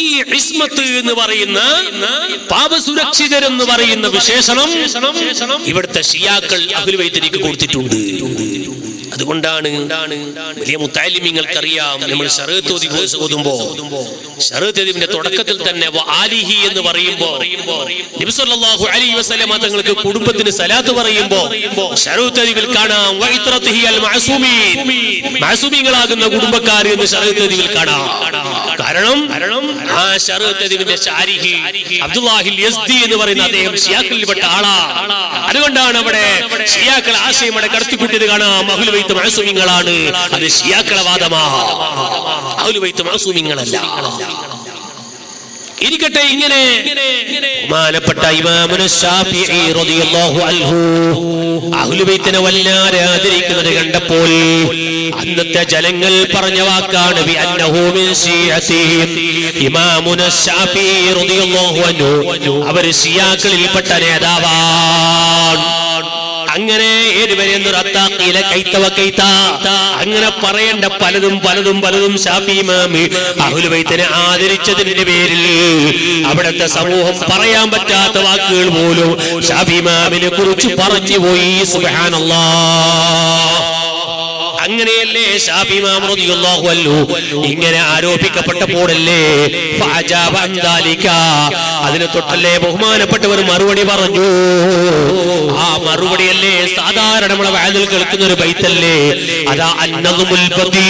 ഇസ്മത്ത് എന്ന് പറയുന്ന പാപസുരക്ഷിതരെന്ന് പറയുന്ന വിശേഷണം ഇവിടുത്തെ ഷിയാക്കൾ അഖിലുവൈദ്യനിക്ക് കൊടുത്തിട്ടുണ്ട് അതുകൊണ്ടാണ് വലിയ മുത്താലിമ്യങ്ങൾക്കറിയാം നമ്മൾ ഷറത്ത് ഓതി ഓതുമ്പോ ഷറത്ത് ഓതിന്റെ തുടക്കത്തിൽ തന്നെ വ ആലിഹി എന്ന് പറയുമ്പോ നബി സല്ലല്ലാഹു അലൈഹി വസല്ലമ തങ്ങൾക്ക് കുടുംബത്തിന് സലാത്ത് പറയുമ്പോ ഷറത്ത് ഓതിൽ കാണാം വ ഇത്രത്തിഹി അൽ മഅസൂമീൻ മഅസൂമീങ്ങളാകുന്ന കുടുംബക്കാർ എന്ന് ഷറത്ത് ഓതിൽ കാണാം കാരണം ആ ഷറത്ത് ഓതിന്റെ ശാരിഹി അബ്ദുല്ലാഹിൽ യസ്ദി എന്ന് പറയുന്ന അദ്ദേഹം ഷിയാക്കളിൽപ്പെട്ട ആളാ അതുകൊണ്ടാണ് അവിടെ ഷിയാക്കൾ ആശയം അവിടെ കടത്തിക്കൂട്ടിയത് കാണാം അഹുൽ വൈത്ത് മാസൂമിങ്ങളാണ് അത് ഷിയാക്കള വാദമാ അഹുൽ വൈത്ത് മാസൂമിങ്ങളല്ല ഇരിക്കട്ടെ ഇങ്ങനെ ബഹുമാനപ്പെട്ട ഇമാമുന ശാഫിഈ റളിയല്ലാഹു അൻഹു അഹ്ലു ബൈത്തിനെ വല്ലാതെ ആദരിക്കുന്നത് കണ്ടപ്പോൾ അന്നത്തെ ജനങ്ങൾ പറഞ്ഞ വാക്കാണ് ബി അന്നഹു മിൻ ശിയതിഹിം ഇമാമുന ശാഫിഈ റളിയല്ലാഹു അൻഹു അവർ ഷിയാക്കളിൽപ്പെട്ട നേതാവാണ് അങ്ങനെ ഏതുവരെ റത്താഖീല കൈത്തവ കൈത്ത അങ്ങനെ പറയേണ്ട പലതും പലതും പലതും ഷാഫി ഇമാമി അഹ്ലു ബൈത്തിനെ ആദരിച്ചതിന്റെ പേരിൽ അവിടുത്തെ സമൂഹം പറയാൻ പറ്റാത്ത വാക്കുകൾ പോലും ഷാഫി ഇമാമിനെ കുറിച്ച് പറഞ്ഞു പോയി സുബ്ഹാനല്ലാഹ് അങ്ങനെയല്ലേ ഷാഫി ഇമാം റളിയല്ലാഹു അൻഹു ഇങ്ങനെ ആരോപിക്കപ്പെട്ടപ്പോഴല്ലേ ഫഅജാബ അൻ ദാലിക അതിനെ തൊട്ടല്ലേ ബഹുമാനപ്പെട്ടവർ മറുപടി പറഞ്ഞു ആ മറുപടിയല്ലേ സാധാരണ നമ്മളെ വാതിൽ കേൾക്കുന്ന ഒരു ബൈത്തല്ലേ അതാ അന്നതുമുൽ ബദീ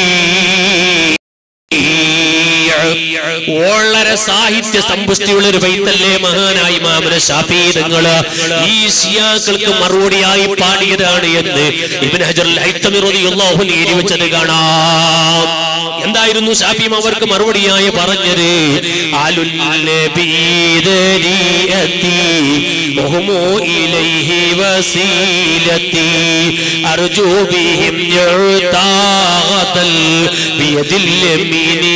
വളരെ സാഹിത്യ സമ്പുഷ്ടിയുള്ള ഒരു ബൈത്തല്ലേ മഹാനായി മാമന ഷാഫീദങ്ങള് ഈ ഷിയാക്കൾക്ക് മറുപടിയായി പാടിയതാണ് എന്ന് ഇബൻ ഹജർ ഹൈത്തമിറുദിയുള്ളാഹു എഴുതി വെച്ചത് കാണാം എന്തായിരുന്നു ഷാഫിയും അവർക്ക് മറുപടിയായി പറഞ്ഞത് ആലുൽ നബീദരിയത്തി വഹുമു ഇലൈഹി വസീലത്തി അർജു ബിഹിം യുതാഗതൽ ബിയദിൽ യമീനി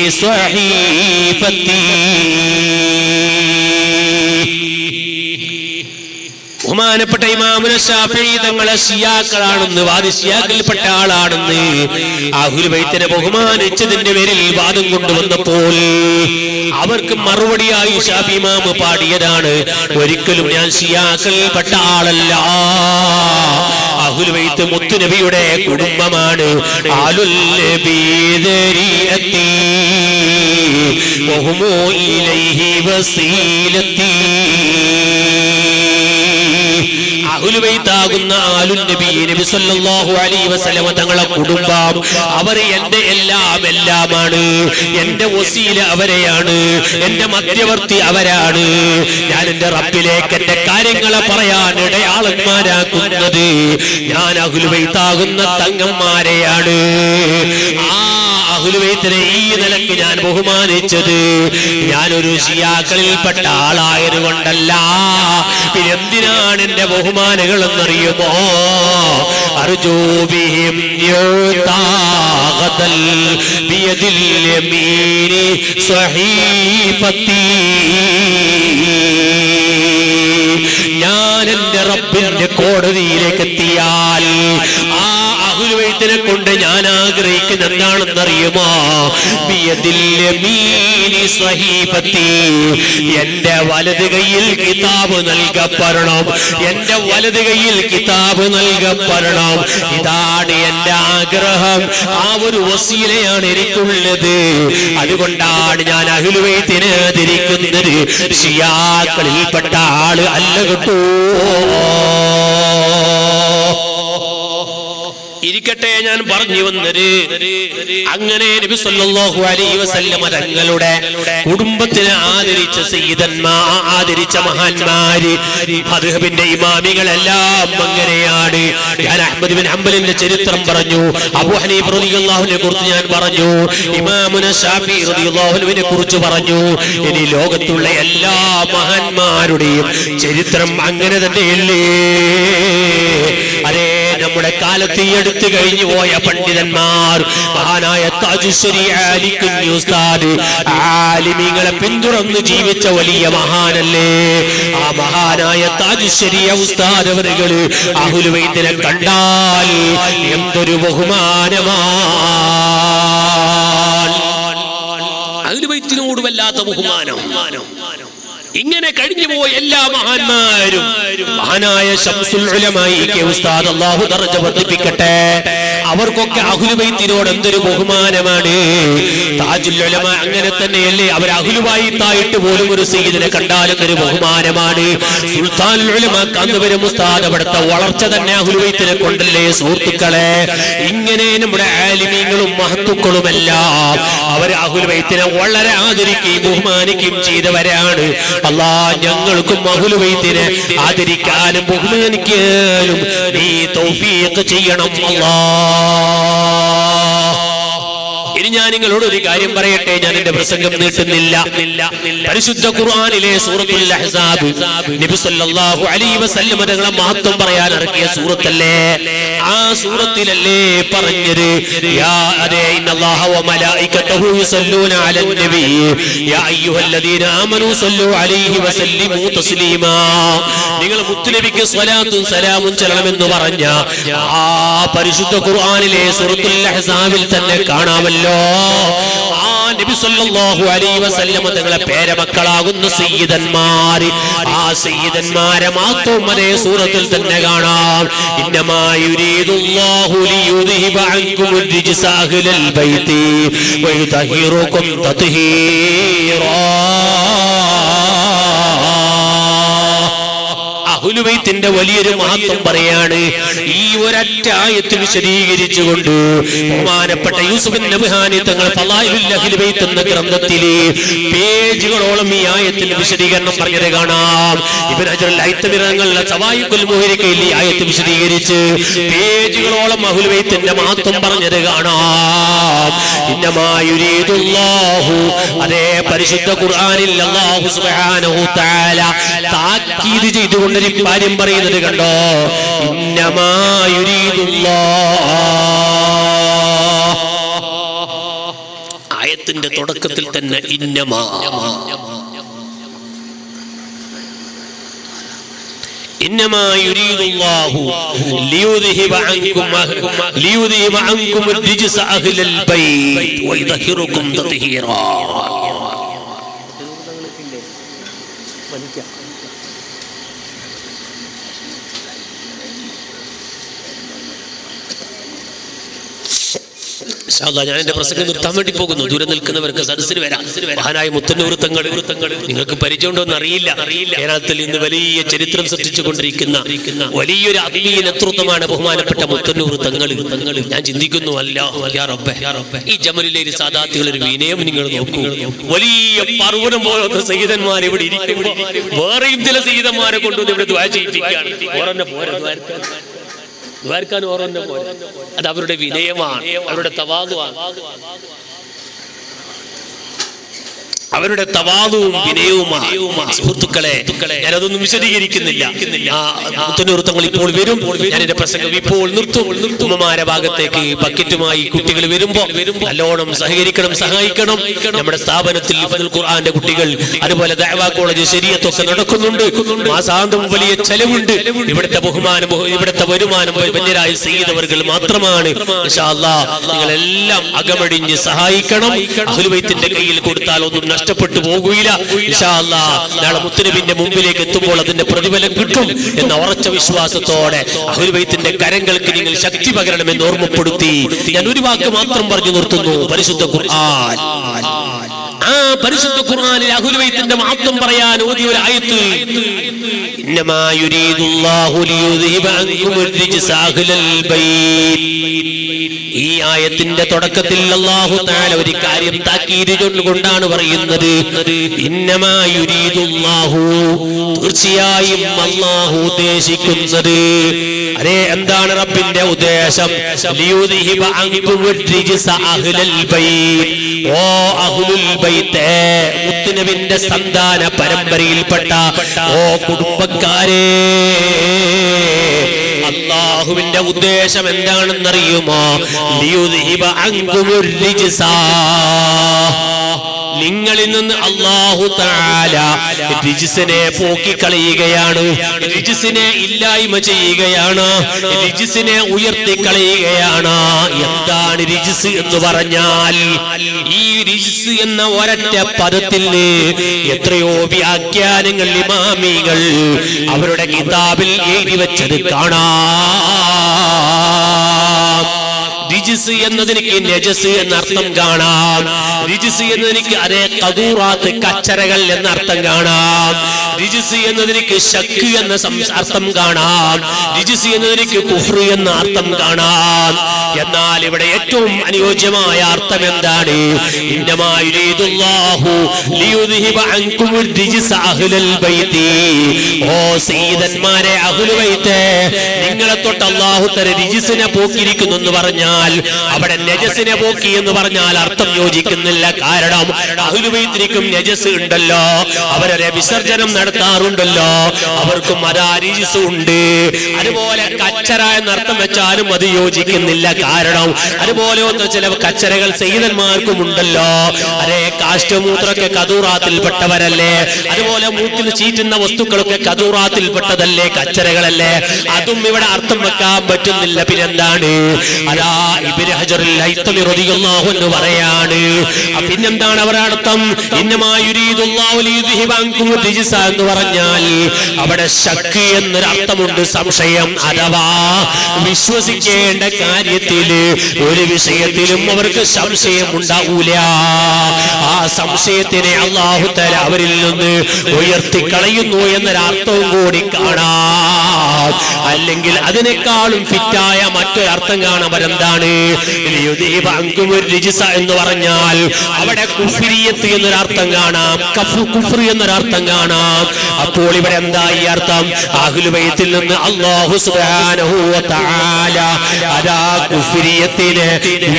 ബഹുമാനപ്പെട്ട ഇമാമുന ഷാഫി തങ്ങളെ ഷിയാക്കളാണെന്ന് വാദി ഷിയാക്കളിൽപ്പെട്ട ആളാണെന്ന് അഹുൽബൈത്തിനെ ബഹുമാനിച്ചതിന്റെ പേരിൽ വാദം കൊണ്ടുവന്നപ്പോൾ അവർക്ക് മറുപടിയായി ഷാഫി ഇമാമ് പാടിയതാണ് ഒരിക്കലും ഞാൻ ഷിയാക്കളിൽപ്പെട്ട ആളല്ല അഹുൽബൈത്ത് മുത്തുനബിയുടെ കുടുംബമാണ് ആലുൽ നബീദരിയത്തി وهم إليه وسيلتي അഹുലുബൈത്താകുന്ന ആലുൽ നബി നബി സല്ലല്ലാഹു അലൈഹി വസല്ലമ തങ്ങളെ കുടുംബം അവർ എന്റെ എല്ലാം എല്ലാമാണ് എന്റെ വസീല അവരെയാണ് എന്റെ മധ്യവർത്തി അവരാണ് ഞാൻ എന്റെ റബ്ബിലേക്ക് എന്റെ കാര്യങ്ങളെ പറയാൻ ഇടയാളന്മാരാക്കുന്നത് ഞാൻ അഹുലുബൈത്താകുന്ന തങ്ങന്മാരെയാണ് ആ അഹുലുബൈത്തിനെ ഈ നിലക്ക് ഞാൻ ബഹുമാനിച്ചത് ഞാനൊരു ഷിയാക്കളിൽപ്പെട്ട ആളായത് കൊണ്ടല്ല പിന്നെ എന്തിനാണ് എന്റെ ബഹുമാനങ്ങൾ എന്നറിയുമോ അർജൂബിഹിം യുതാഗതൽ ബിയദിൽ യമീനി സ്വഹീഫത്തി ഞാൻ എന്റെ റബ്ബിന്റെ കോടതിയിലേക്ക് എത്തിയാൽ ആ അഹുലുവൈത്തിനെ കൊണ്ട് ഞാൻ ആഗ്രഹിക്കുന്ന എന്താണെന്നറിയുമോ ബിയദിൽ യമീനി സ്വഹീഫത്തി എന്റെ വലത് കൈയിൽ കിതാബ് നൽകപ്പെടണം എന്റെ വലത് കൈയിൽ കിതാബ് നൽകപ്പെടണം ഇതാണ് എന്റെ ആഗ്രഹം ആ ഒരു വസീലയാണ് എനിക്കുള്ളത് അതുകൊണ്ടാണ് ഞാൻ അഹിലുവൈത്തിനെ ആദരിക്കുന്നത് ഷിയാക്കളിൽപ്പെട്ട ആള് അല്ല കേട്ടോ ഇരിക്കട്ടെ ഞാൻ പറഞ്ഞു വന്നത് അങ്ങനെ നബി സല്ലല്ലാഹു അലൈഹി വസല്ലമ തങ്ങളുടെ കുടുംബത്തിനെ ആദരിച്ച സയ്യിദന്മാ ആദരിച്ച മഹാന്മാര് മദ്ഹബിന്റെ ഇമാമികളെല്ലാം അങ്ങനെയാണ് ഞാൻ അഹ്മദ് ബിൻ ഹംബലിന്റെ ചരിത്രം പറഞ്ഞു അബൂ ഹനീഫ് റളിയല്ലാഹുവിനെ കുറിച്ച് ഞാൻ പറഞ്ഞു ഇമാമുന ഷാഫി റളിയല്ലാഹുവിനെ കുറിച്ച് പറഞ്ഞു ഇനി ലോകത്തുള്ള എല്ലാ മഹാന്മാരുടെയും ചരിത്രം അങ്ങനെ തന്നെയല്ലേ അതേ നമ്മുടെ കാലത്ത് ഈ അടുത്ത് കഴിഞ്ഞു പോയ പണ്ഡിതന്മാർ മഹാനായ താജുശ്ശേരി ആലിക്കുഞ്ഞി ഉസ്താദ് ആലിമീങ്ങളെ പിന്തുടർന്ന് ജീവിച്ച വലിയ മഹാനല്ലേ ആ മഹാനായ താജുശ്ശേരി ഉസ്താദ് അവരുകള് അഹുലുവൈദ്യനെ കണ്ടാൽ എന്തൊരു ബഹുമാനമാണ് അഹ്ലുബൈത്തിനോട് വല്ലാത്ത വല്ലാത്ത ബഹുമാനം ഇങ്ങനെ കഴിഞ്ഞു പോയ എല്ലാ മഹാന്മാരും മഹാനായ ശംസുൽ ഉലമായി കെ ഉസ്താദ് അല്ലാഹു ദർജ വർദ്ധിപ്പിക്കട്ടെ അവർക്കൊക്കെ അഹുലുബൈത്തിനോട് എന്തൊരു ബഹുമാനമാണ് താജുൽ ഉലമ അങ്ങനെ തന്നെയല്ലേ അവർ അഹുലുബൈത്തായിട്ട് പോലും ഒരു സയ്യിദിനെ കണ്ടാലും ഒരു ബഹുമാനമാണ് സുൽത്താൻ ഉലമാക്ക് അന്ന് വരും ഉസ്താദ് അവിടുത്തെ വളർച്ച തന്നെ അഹുലുബൈത്തിനെ കൊണ്ടല്ലേ സുഹൃത്തുക്കളെ ഇങ്ങനെ നമ്മുടെ ആലിമീങ്ങളും മഹത്തുക്കളുമെല്ലാം അവർ അഹുലുബൈത്തിനെ വളരെ ആദരിക്കുകയും ബഹുമാനിക്കുകയും ചെയ്തവരാണ് അല്ലാ ഞങ്ങൾക്കും അഹുലുബൈത്തിനെ ആദരിക്കാനും ബഹുമാനിക്കാനും നീ തൗഫീഖ് ചെയ്യണം അല്ലാ ഇനി ഞാൻ നിങ്ങളോട് ഒരു കാര്യം പറയട്ടെ ഞാൻ എന്റെ പ്രസംഗം നീട്ടുന്നില്ല പരിശുദ്ധ ഖുർആനിലെ സൂറത്തുൽ അഹ്സാബ് നബി സല്ലല്ലാഹു അലൈഹി വസല്ലം തങ്ങളെ മഹത്വം പറയാൻ ഇറക്കിയ സൂറത്തല്ലേ ആ സൂറത്തിലല്ലേ പറഞ്ഞത് യാ അതെ ഇന്നല്ലാഹ വ മലായികതഹു യുസല്ലൂന അലൻ നബി യാ അയ്യുഹല്ലദീന ആമനൂ സല്ലു അലൈഹി വസല്ലിമു തസ്ലീമാ നിങ്ങൾ മുത്തുനബിക്ക് സ്വലാത്തും സലാമും ചെല്ലണമെന്ന് പറഞ്ഞ ആ പരിശുദ്ധ ഖുർആനിലെ സൂറത്തുൽ അഹ്സാബിൽ തന്നെ കാണാമല്ലോ ആ നബി സല്ലല്ലാഹു അലൈഹി വസല്ലം തങ്ങളെ പേരമക്കളാകുന്ന സയ്യിദന്മാര് ആ സയ്യിദന്മാരെ മാത്രം അതേ സൂറത്തിൽ തന്നെ കാണാം ഇന്നമാ യുരീദുല്ലാഹു ലിയുദ്ഹിബ അൻകും الرجس أهل البيت ويطهركم تطهيرا അഹുലുബൈത്തിന്റെ വലിയൊരു മഹത്വം പറയാണ് ഈ ഒരൊറ്റ ആയത്ത് വിശദീകരിച്ചുകൊണ്ട് ബഹുമാനപ്പെട്ട യൂസുഫിൻ നബ്ഹാനി തങ്ങൾ ഫളായിലുൽ അഹ്ലുബൈത്ത് എന്ന ഗ്രന്ഥത്തിലെ പേജുകളോളം ഈ ആയത്തിൽ വിശദീകരണം പറഞ്ഞത് കാണാം ഇബ്നു ഹജറുൽ ഹൈത്തമി തങ്ങളുടെ സവായിഖുൽ മുഹരിക്കയിൽ ഈ ആയത്ത് വിശദീകരിച്ച് പേജുകളോളം അഹുലുബൈത്തിന്റെ മഹത്വം പറഞ്ഞത് കാണാം ഇന്നമാ യുരീദുല്ലാഹു അതേ പരിശുദ്ധ ഖുർആനിൽ അല്ലാഹു സുബ്ഹാനഹു തആല താക്കീത് ചെയ്തുകൊണ്ടൊരു കാര്യം പറയുന്നത് കണ്ടോ ഇന്നമാ യുരീദുല്ലാഹ് ആയത്തിന്റെ തുടക്കത്തിൽ തന്നെ ഇന്നമാ إنما يريد الله ليذهب عنكم ليذهب عنكم الرجس أهل البيت ويطهركم تطهيرا ഇൻഷാല്ലാ, ഞാൻ എന്റെ പ്രസംഗം നിർത്താൻ വേണ്ടി പോകുന്നു ദൂരെ നിൽക്കുന്നവർക്ക് സദസ്സിന് വരാം മഹാനായ മുത്തന്നൂർ തങ്ങൾ നിങ്ങൾക്ക് പരിചയമുണ്ടോ എന്ന് അറിയില്ല കേരളത്തിൽ ഇന്ന് വലിയ ചരിത്രം സൃഷ്ടിച്ചുകൊണ്ടിരിക്കുന്ന വലിയൊരു ആത്മീയ നേതൃത്വമാണ് ബഹുമാനപ്പെട്ട മുത്തന്നൂർ തങ്ങൾ തങ്ങൾ ഞാൻ ചിന്തിക്കുന്നു അല്ല യാ റബ്ബേ, യാ റബ്ബേ. ഈ ജമലിലെ ഒരു സാദാത്തുകൾ ഒരു വിനയം നിങ്ങൾ നോക്കൂ വലിയ പർവ്വതം പോലത്തെ സഹിതന്മാർ ഇവിടെ ഇരിക്കുമ്പോൾ വേറെയും ചില സഹിതന്മാരെ കൊണ്ടുവന്ന് ഇവിടെ ദ്വാ ചെയ്യിപ്പിക്കുകയാണ് ഓരെന്നെ പോരെ ദ്വാരക്കാൻ. ദ്വാരക്കാൻ ഓരോന്നെ പോലെ അത് അവരുടെ വിനയമാണ് അവരുടെ തവാതുവാണ് അവരുടെ തവാതുവും വിനയവുമാണ് സുഹൃത്തുക്കളെ ഞാനതൊന്നും വിശദീകരിക്കുന്നില്ല ആ മുത്തന്നൂർ തങ്ങൾ ഇപ്പോൾ വരും ഞാൻ എന്റെ പ്രസംഗം ഇപ്പോൾ നിർത്തും ഉമ്മമാരെ ഭാഗത്തേക്ക് ബക്കറ്റുമായി കുട്ടികൾ വരുമ്പോ നല്ലോണം സഹകരിക്കണം സഹായിക്കണം നമ്മുടെ സ്ഥാപനത്തിൽ ഹിഫ്ദുൽ ഖുർആന്റെ കുട്ടികൾ അതുപോലെ ദഅവ കോളേജ് ശരിയത്തൊക്കെ നടക്കുന്നുണ്ട് മാസാന്തം വലിയ ചെലവുണ്ട് ഇവിടുത്തെ ബഹുമാനം ഇവിടുത്തെ വരുമാനം വന്യരായ ചെയ്തവர்கள் മാത്രമാണ് ഇൻഷാ അല്ലാഹ് നിങ്ങളെല്ലാം അകമടിഞ്ഞ് സഹായിക്കണം അഹ്ലുബൈത്തിന്റെ കയ്യിൽ കൊടുത്താൽ ഒന്നും നഷ്ടപ്പെട്ടു പോകുകയില്ല ഇൻഷാ അല്ലാഹ് നാളെ മുത്തുനബിന്റെ മുമ്പിലേക്ക് എത്തുമ്പോൾ അതിന്റെ പ്രതിഫലം കിട്ടും എന്ന ഉറച്ച വിശ്വാസത്തോടെ അഹ്ലുബൈത്തിന്റെ കരങ്ങൾക്ക് നിങ്ങൾ ശക്തി പകരണമെന്ന് ഓർമ്മപ്പെടുത്തി ഞാൻ ഒരു വാക്ക് മാത്രം പറഞ്ഞു നിർത്തുന്നു പരിശുദ്ധ ഖുർആൻ ആ പരിശുദ്ധ ഖുർആനിൽ അഹുലുബൈത്തിന്റെ മഹത്വം പറയാൻ ഓതിയ ഒരു ആയത്ത് ഇന്നമാ യുരീദുല്ലാഹു ലിയുദ്ഹിബ അൻകും الرجس أهل البيت ഈ ആയത്തിന്റെ തുടക്കത്തിൽ അല്ലാഹു തആല ഒരു കാര്യം താക്കീത് കൊണ്ടാണ് പറയുന്നത് ഇന്നമാ യുരീദുല്ലാഹു തീർച്ചയായും അല്ലാഹു ഉദ്ദേശിക്കുന്നത് അതെ എന്താണ് റബ്ബിന്റെ ഉദ്ദേശം ലിയുദ്ഹിബ അൻകും الرجس أهل البيت ഓ അഹ്ലുൽ ബൈത്ത് മുത്തുനബിന്റെ സന്താന പരമ്പരയിൽപ്പെട്ട ഓ കുടുംബക്കാരെ അള്ളാഹുവിന്റെ ഉദ്ദേശം എന്താണെന്നറിയുമോ ലിയുദ്ഹിബ അൻകുമുർ റിജ്സ നിങ്ങളിൽ നിന്ന് അള്ളാഹു താല രിജിസിനെ പോക്കിക്കളയുകയാണ് രിജിസിനെ ഇല്ലായ്മ ചെയ്യുകയാണ് രിജിസിനെ ഉയർത്തിക്കളയുകയാണ് എന്താണ് രിജിസ് എന്ന് പറഞ്ഞാൽ ഈ രിജിസ് എന്ന ഒരൊറ്റ പദത്തിന് എത്രയോ വ്യാഖ്യാനങ്ങൾ ഇമാമികൾ അവരുടെ കിതാബിൽ എഴുതി വെച്ചത് കാണാം റിജിസ് എന്നതിനിക്ക് നജസ് എന്നർത്ഥം കാണാം റിജിസ് എന്നതിനിക്ക് അതേ കദൂറാത്ത് കച്ചറകൾ എന്നർത്ഥം കാണാം റിജിസ് എന്നതിനിക്ക് ശക്ക് എന്ന സംസ് അർത്ഥം കാണാം റിജിസ് എന്നതിനിക്ക് കുഫ്രു എന്ന അർത്ഥം കാണാം എന്നാൽ ഇവിടെ ഏറ്റവും അനുയോജ്യമായ അർത്ഥം എന്താണ് ഇന്നമായുരീദുല്ലാഹു ലിയുദ്ഹിബ അൻകുമുർ റിജിസ അഹ്ലൽ ബൈത്തി ഓ സയ്യിദന്മാരെ അഹ്ലു ബൈത്ത് നിങ്ങളെ തൊട്ട് അല്ലാഹു തര റിജിസിനെ പോക്കിയിരിക്കുന്നു എന്ന് പറഞ്ഞാൽ അവിടെ നജസിനെ പോക്കി എന്ന് പറഞ്ഞാൽ അർത്ഥം യോജിക്കുന്നില്ല കാരണം അഹ്ലുബൈത്തിനും നജസ് ഉണ്ടല്ലോ അവരെ വിസർജനം നടത്താറുണ്ടല്ലോ അവർക്കും അതാ റിജിസ് ഉണ്ട് അതുപോലെ കച്ചറ എന്നർത്ഥം വെച്ചാലും അത് യോജിക്കുന്നില്ല കാരണം അതുപോലെ ഒന്ന് ചില കച്ചറകൾ സൈതന്മാർക്കും ഉണ്ടല്ലോ അതേ കാഷ്ടമൂത്രമൊക്കെ കതൂറാത്തിൽപ്പെട്ടവരല്ലേ അതുപോലെ മൂക്കിൽ ചീറ്റുന്ന വസ്തുക്കളൊക്കെ കതൂറാത്തിൽപ്പെട്ടതല്ലേ കച്ചറകളല്ലേ അതും ഇവിടെ അർത്ഥം വെക്കാൻ പറ്റുന്നില്ല പിന്നെന്താണ് അതാ ഇബ്നു ഹജറുൽ ഹൈത്തമി റളിയല്ലാഹു എന്ന് പറയാണ് ആ പിന്നെന്താണ് അവരുടെ അർത്ഥം ഇന്നമായുരീദുല്ലാഹു ലിയുദ്ഹിബ അൻകും റിജ്സ എന്ന് പറഞ്ഞാൽ അവിടെ ശക്ക് എന്നൊരു അർത്ഥമുണ്ട് സംശയം അഥവാ വിശ്വസിക്കേണ്ട കാര്യത്തിൽ ഒരു വിഷയത്തിലും അവർക്ക് സംശയം ഉണ്ടാവൂല ആ സംശയത്തിനെ അള്ളാഹു തല അവരിൽ നിന്ന് ഉയർത്തിക്കളയുന്നു എന്നൊരർത്ഥവും കൂടി കാണാം അല്ലെങ്കിൽ അതിനേക്കാളും ഫിറ്റായ മറ്റൊരർത്ഥം കാണാൻ എന്താണ് രിജിസ എന്ന് പറഞ്ഞാൽ അവിടെ കുഫിരിയത്ത് എന്നൊരർത്ഥം കാണാം കഫു കുഫ്രി എന്നൊരർത്ഥം കാണാം അപ്പോൾ ഇവിടെ എന്താ ഈ അർത്ഥം അഹ്ലുബൈത്തിൽ നിന്ന് അള്ളാഹു സുബ്ഹാനഹു വ തആല അതാ കുഫിരിയത്തിനെ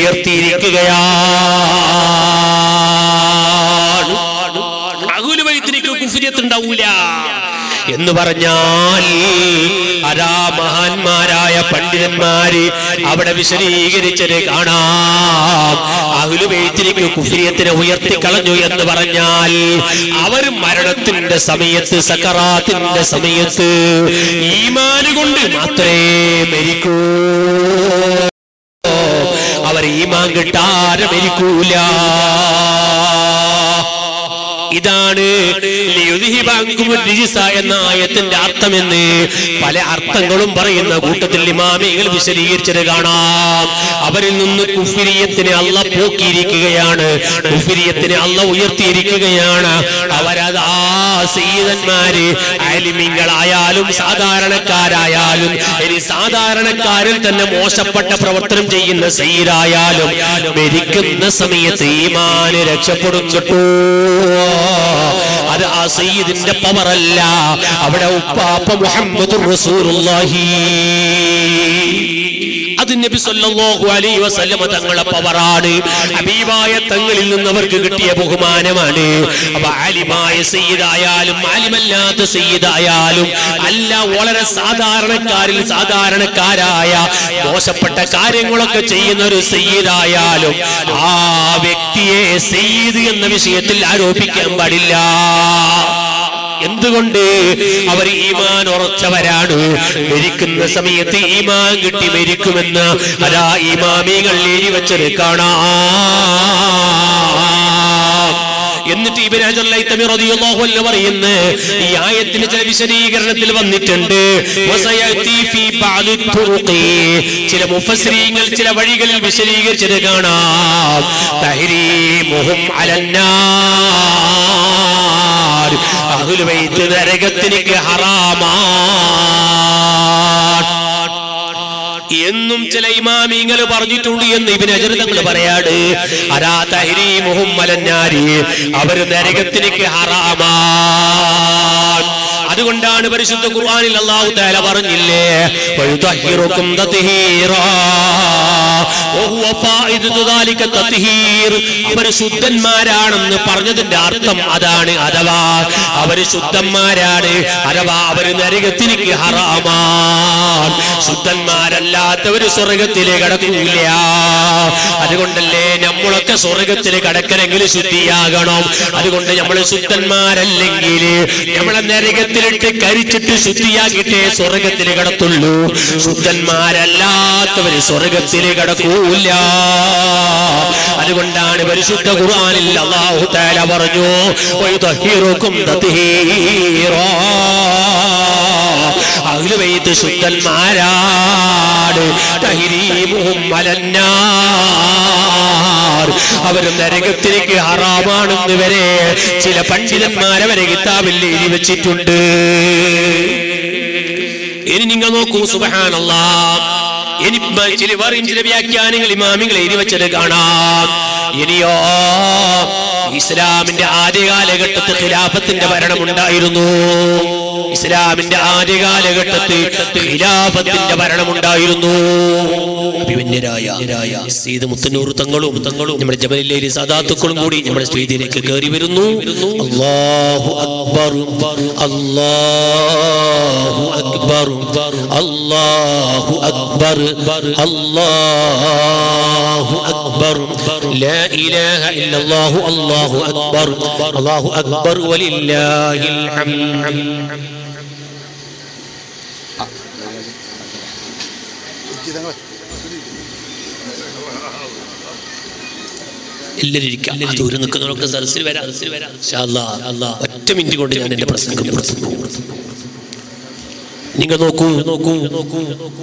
ഉയർത്തിയിരിക്കുകയാണ് അഹുലുബൈത്തിലേക്ക് കുഫിരിയത്ത് ഉണ്ടാവൂല എന്ന് പറഞ്ഞാൽ അരാ മഹാന്മാരായ പണ്ഡിതന്മാര് അവിടെ വിശദീകരിച്ചത് കാണാം അഹുലുബൈത്തിലേക്ക് കുഫിരിയത്തിനെ ഉയർത്തിക്കളഞ്ഞു എന്ന് പറഞ്ഞാൽ അവർ മരണത്തിന്റെ സമയത്ത് സക്കറാത്തിന്റെ സമയത്ത് ഈമാന് കൊണ്ട് മാത്രമേ മരിക്കൂ അവർ ഈമാൻ കിട്ടാതെ മരിക്കൂല ഇതാണ് ലിയുദ്ഹിബ അൻകും റിജിസ എന്ന ആയത്തിന്റെ അർത്ഥമെന്ന് പല അർത്ഥങ്ങളും പറയുന്ന കൂട്ടത്തിൽ ഇമാമികൾ വിശദീകരിച്ചത് കാണാം അവരിൽ നിന്ന് കുഫിരിയത്തിനെ അല്ല പോക്കിയിരിക്കുകയാണ് കുഫിരിയത്തിനെ അല്ല ഉയർത്തിയിരിക്കുകയാണ് അവരതാ സീതന്മാര് ആലിമിങ്ങളായാലും സാധാരണക്കാരായാലും ഇനി സാധാരണക്കാരിൽ തന്നെ മോശപ്പെട്ട പ്രവർത്തനം ചെയ്യുന്ന സീരായാലും മരിക്കുന്ന സമയത്ത് ഈമാന് രക്ഷപ്പെടുന്നിട്ടു അത് ആ സയ്യിദിന്റെ പവറല്ല അവിടെ ഉപ്പാപ്പ മുഹമ്മദ് റസൂലുള്ളാഹി അത് നബി സല്ലല്ലാഹു അലൈഹി വസല്ലമ തങ്ങളെ പവറാണ് ഹബീബായ തങ്ങളിൽ നിന്ന് അവർക്ക് കിട്ടിയ ബഹുമാനമാണ് അപ്പൊ ആലിമായ സയ്യിദായാലും ആലിമല്ലാത്ത സയ്യിദായാലും അല്ല വളരെ സാധാരണക്കാരിൽ സാധാരണക്കാരായ മോശപ്പെട്ട കാര്യങ്ങളൊക്കെ ചെയ്യുന്ന ഒരു സയ്യിദായാലും ആ വ്യക്തിയെ സയ്യിദ് എന്ന വിഷയത്തിൽ ആരോപിക്കാൻ പാടില്ല എന്തുകൊണ്ട് അവർ ഈമാൻ ഉറച്ചവരാണ് മരിക്കുന്ന സമയത്ത് ഈമാൻ കിട്ടി മരിക്കുമെന്ന് അതാ ഈമാമികൾ എഴുതി വെച്ചത് കാണാം എന്നിട്ട് ഇബ്നു ഹജർ ലൈത്തമി റളിയല്ലാഹു അൻഹു പറയുന്നു ഈ ആയത്തിന് ചില വിശദീകരണത്തിൽ വന്നിട്ടുണ്ട് വസയതി ഫീ ബഅദി തുറുഖി ചില മുഫസ്സിരീങ്ങൾ ചില വഴികളിൽ വിശദീകരിച്ചത് കാണാം തഹരീമുഹും അലന്നാർ അഹ്ലു ബൈത്ത് നരകത്തിലേക്ക് ഹറാമാണ് എന്നും ചില ഇമാമിങ്ങൾ പറഞ്ഞിട്ടുണ്ട് എന്ന് ഇബിന് അജർ തങ്ങൾ പറയാട് അരാ തഹരീമുഹും മലന്നാരി അവര് നരകത്തിലേക്ക് ഹറാമാണ് അതുകൊണ്ടാണ് പരിശുദ്ധ ഖുർആനിൽ അല്ലാഹു തആല പറഞ്ഞില്ലേ വയുതഹിറുക്കും തത്ഹീറാ വഹുവ ഫായിദത്തു ദാലിക തത്ഹീർ. അവര് ശുദ്ധന്മാരാണെന്ന് പറഞ്ഞതിന്റെ അർത്ഥം അതാണ് അഥവാ അവര് ശുദ്ധന്മാരാണ് അഥവാ അവര് നരകത്തിലേക്ക് ഹറാമാണ് ശുദ്ധന്മാരല്ലാത്തവര് സ്വർഗത്തിലെ കടക്കൂല അതുകൊണ്ടല്ലേ നമ്മളൊക്കെ സ്വർഗത്തിൽ കടക്കണമെങ്കിൽ ശുദ്ധിയാകണം അതുകൊണ്ട് നമ്മൾ ശുദ്ധന്മാരല്ലെങ്കിൽ നമ്മളെ നരകത്തിലിട്ട് കരിച്ചിട്ട് ശുദ്ധിയാക്കിയിട്ടേ സ്വർഗത്തിൽ കടത്തുള്ളൂ ശുദ്ധന്മാരല്ലാത്തവര് സ്വർഗത്തിൽ കടക്കൂല അതുകൊണ്ടാണ് പരിശുദ്ധ ഖുർആനിൽ അല്ലാഹു തആല പറഞ്ഞു വയുതഹിറുക്കും തത്ഹീറാ അഹ്ലുബൈത്ത് ശുദ്ധന്മാരാണ് തഹ്രീമുഹും അലന്നാർ അവരും നരകത്തിലേക്ക് ഹറാമാണെന്ന് വരെ ചില പണ്ഡിതന്മാരവരെ കിതാബിൽ എഴുതി വെച്ചിട്ടുണ്ട് ഇനി നിങ്ങൾ നോക്കൂ സുബഹാനല്ലാ ഇനി ബ- ചില വേറെയും ചില വ്യാഖ്യാനങ്ങൾ ഇമാമിങ്ങൾ എഴുതി വെച്ചത് കാണാം ഇനിയോ ഇസ്ലാമിന്റെ ആദ്യ കാലഘട്ടത്തിൽ ഖിലാഫത്തിന്റെ ഭരണമുണ്ടായിരുന്നു ഇസ്ലാമിന്റെ ആദ്യ കാലഘട്ടത്തിൽ ഖിലാഫത്തിന്റെ ഭരണമുണ്ടായിരുന്നു അഭിമന്യരായ സീത് മുത്തന്നൂർ തങ്ങളും തങ്ങളും നമ്മുടെ ജബലിലേരി സദാത്തുക്കളും കൂടി നമ്മുടെ സ്റ്റേജിലേക്ക് കയറി വരുന്നു അല്ലാഹു അക്ബർ അല്ലാഹു അക്ബർ അല്ലാഹു അക്ബർ അല്ലാഹു അക്ബർ ലാ ഇലാഹ ഇല്ലല്ലാഹു അല്ലാഹു അക്ബർ അല്ലാഹു അക്ബർ വലില്ലാഹിൽ ഹംദ് എല്ലാവരും ഇരിക്കാം ദൂരം നിൽക്കുന്നവർക്ക് സദസ്സിൽ വരാം സദസ്സിൽ വരാം ഇൻഷാ അല്ലാ. ഒറ്റ മിനിറ്റ് കൊണ്ട് ഞാൻ എന്റെ പ്രസംഗം നിർത്തുന്നു നിങ്ങൾ നോക്കൂ നോക്കൂ നോക്കൂ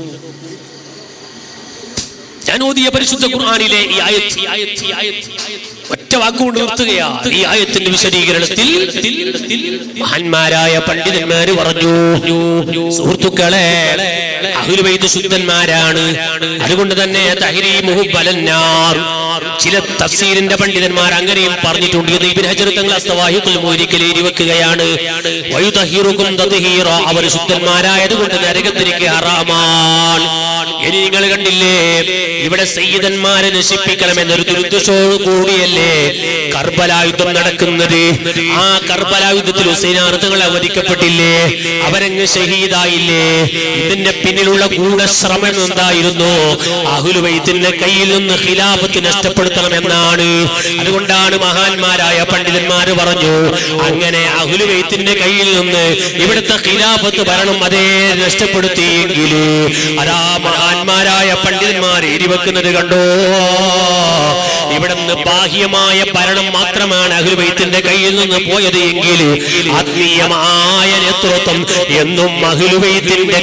ഞാൻ ഓതിയ പരിശുദ്ധ ഖുർആനിലെ ഈ ആയത്ത് ഈ ആയത്ത് ഈ ആയത്ത് ഈ ആയത്ത് ഒറ്റ വാക്കുകൊണ്ട് നിർത്തുകയാണ് ഈ ആയത്തിന്റെ വിശദീകരണത്തിൽ മഹാന്മാരായ പണ്ഡിതന്മാര് പറഞ്ഞു സുഹൃത്തുക്കളെ അഹുലുബൈത്ത് ശുദ്ധന്മാരാണ് അതുകൊണ്ട് തന്നെ തഹരീമുഹു ബലന്നാർ ചില തഫ്സീരിന്റെ പണ്ഡിതന്മാർ അങ്ങനെയും പറഞ്ഞിട്ടുണ്ട് ഇത് ഇബ്നു ഹജർ തങ്ങൾ അസ്തവാഹിഖുൽ മൂരിക്കൽ എഴുതി വെക്കുകയാണ് വയുതഹീറുക്കും തദ്ഹീറ അവർ ശുദ്ധന്മാരായതുകൊണ്ട് നരകത്തിലേക്ക് ഹറാമാണ് ഇനി നിങ്ങൾ കണ്ടില്ലേ ഇവിടെ സയ്യിദന്മാരെ നശിപ്പിക്കണമെന്നൊരു ദുരുദ്ദേശോട് കൂടിയല്ലേ കർബല യുദ്ധം നടക്കുന്നത് ആ കർബല യുദ്ധത്തിൽ ഹുസൈനാർത്ഥങ്ങൾ അവധിക്കപ്പെട്ടില്ലേ അവരങ്ങ് ഷഹീദായില്ലേ ഇതിന്റെ പിന്നിലുള്ള ഗൂഢശ്രമം എന്തായിരുന്നു അഹുലുവൈത്തിന്റെ കയ്യിൽ നിന്ന് ഖിലാഫത്ത് നഷ്ടപ്പെടുത്തണമെന്നാണ് അതുകൊണ്ടാണ് മഹാന്മാരായ പണ്ഡിതന്മാര് പറഞ്ഞു അങ്ങനെ അഹുലുവൈത്തിന്റെ കയ്യിൽ നിന്ന് ഇവിടുത്തെ ഖിലാഫത്ത് ഭരണം അതേ നഷ്ടപ്പെടുത്തിയെങ്കിൽ അതാ മഹാന്മാരായ പണ്ഡിതന്മാർ എരിവെക്കുന്നത് കണ്ടോ ഇവിടുന്ന് ബാഹ്യമായ ഭരണം മാത്രമാണ് അഹ്ലുബൈത്തിന്റെ കയ്യിൽ നിന്ന് പോയത് എങ്കിൽ ആത്മീയമായ നേതൃത്വം എന്നും അഹ്ലുബൈത്തിന്റെ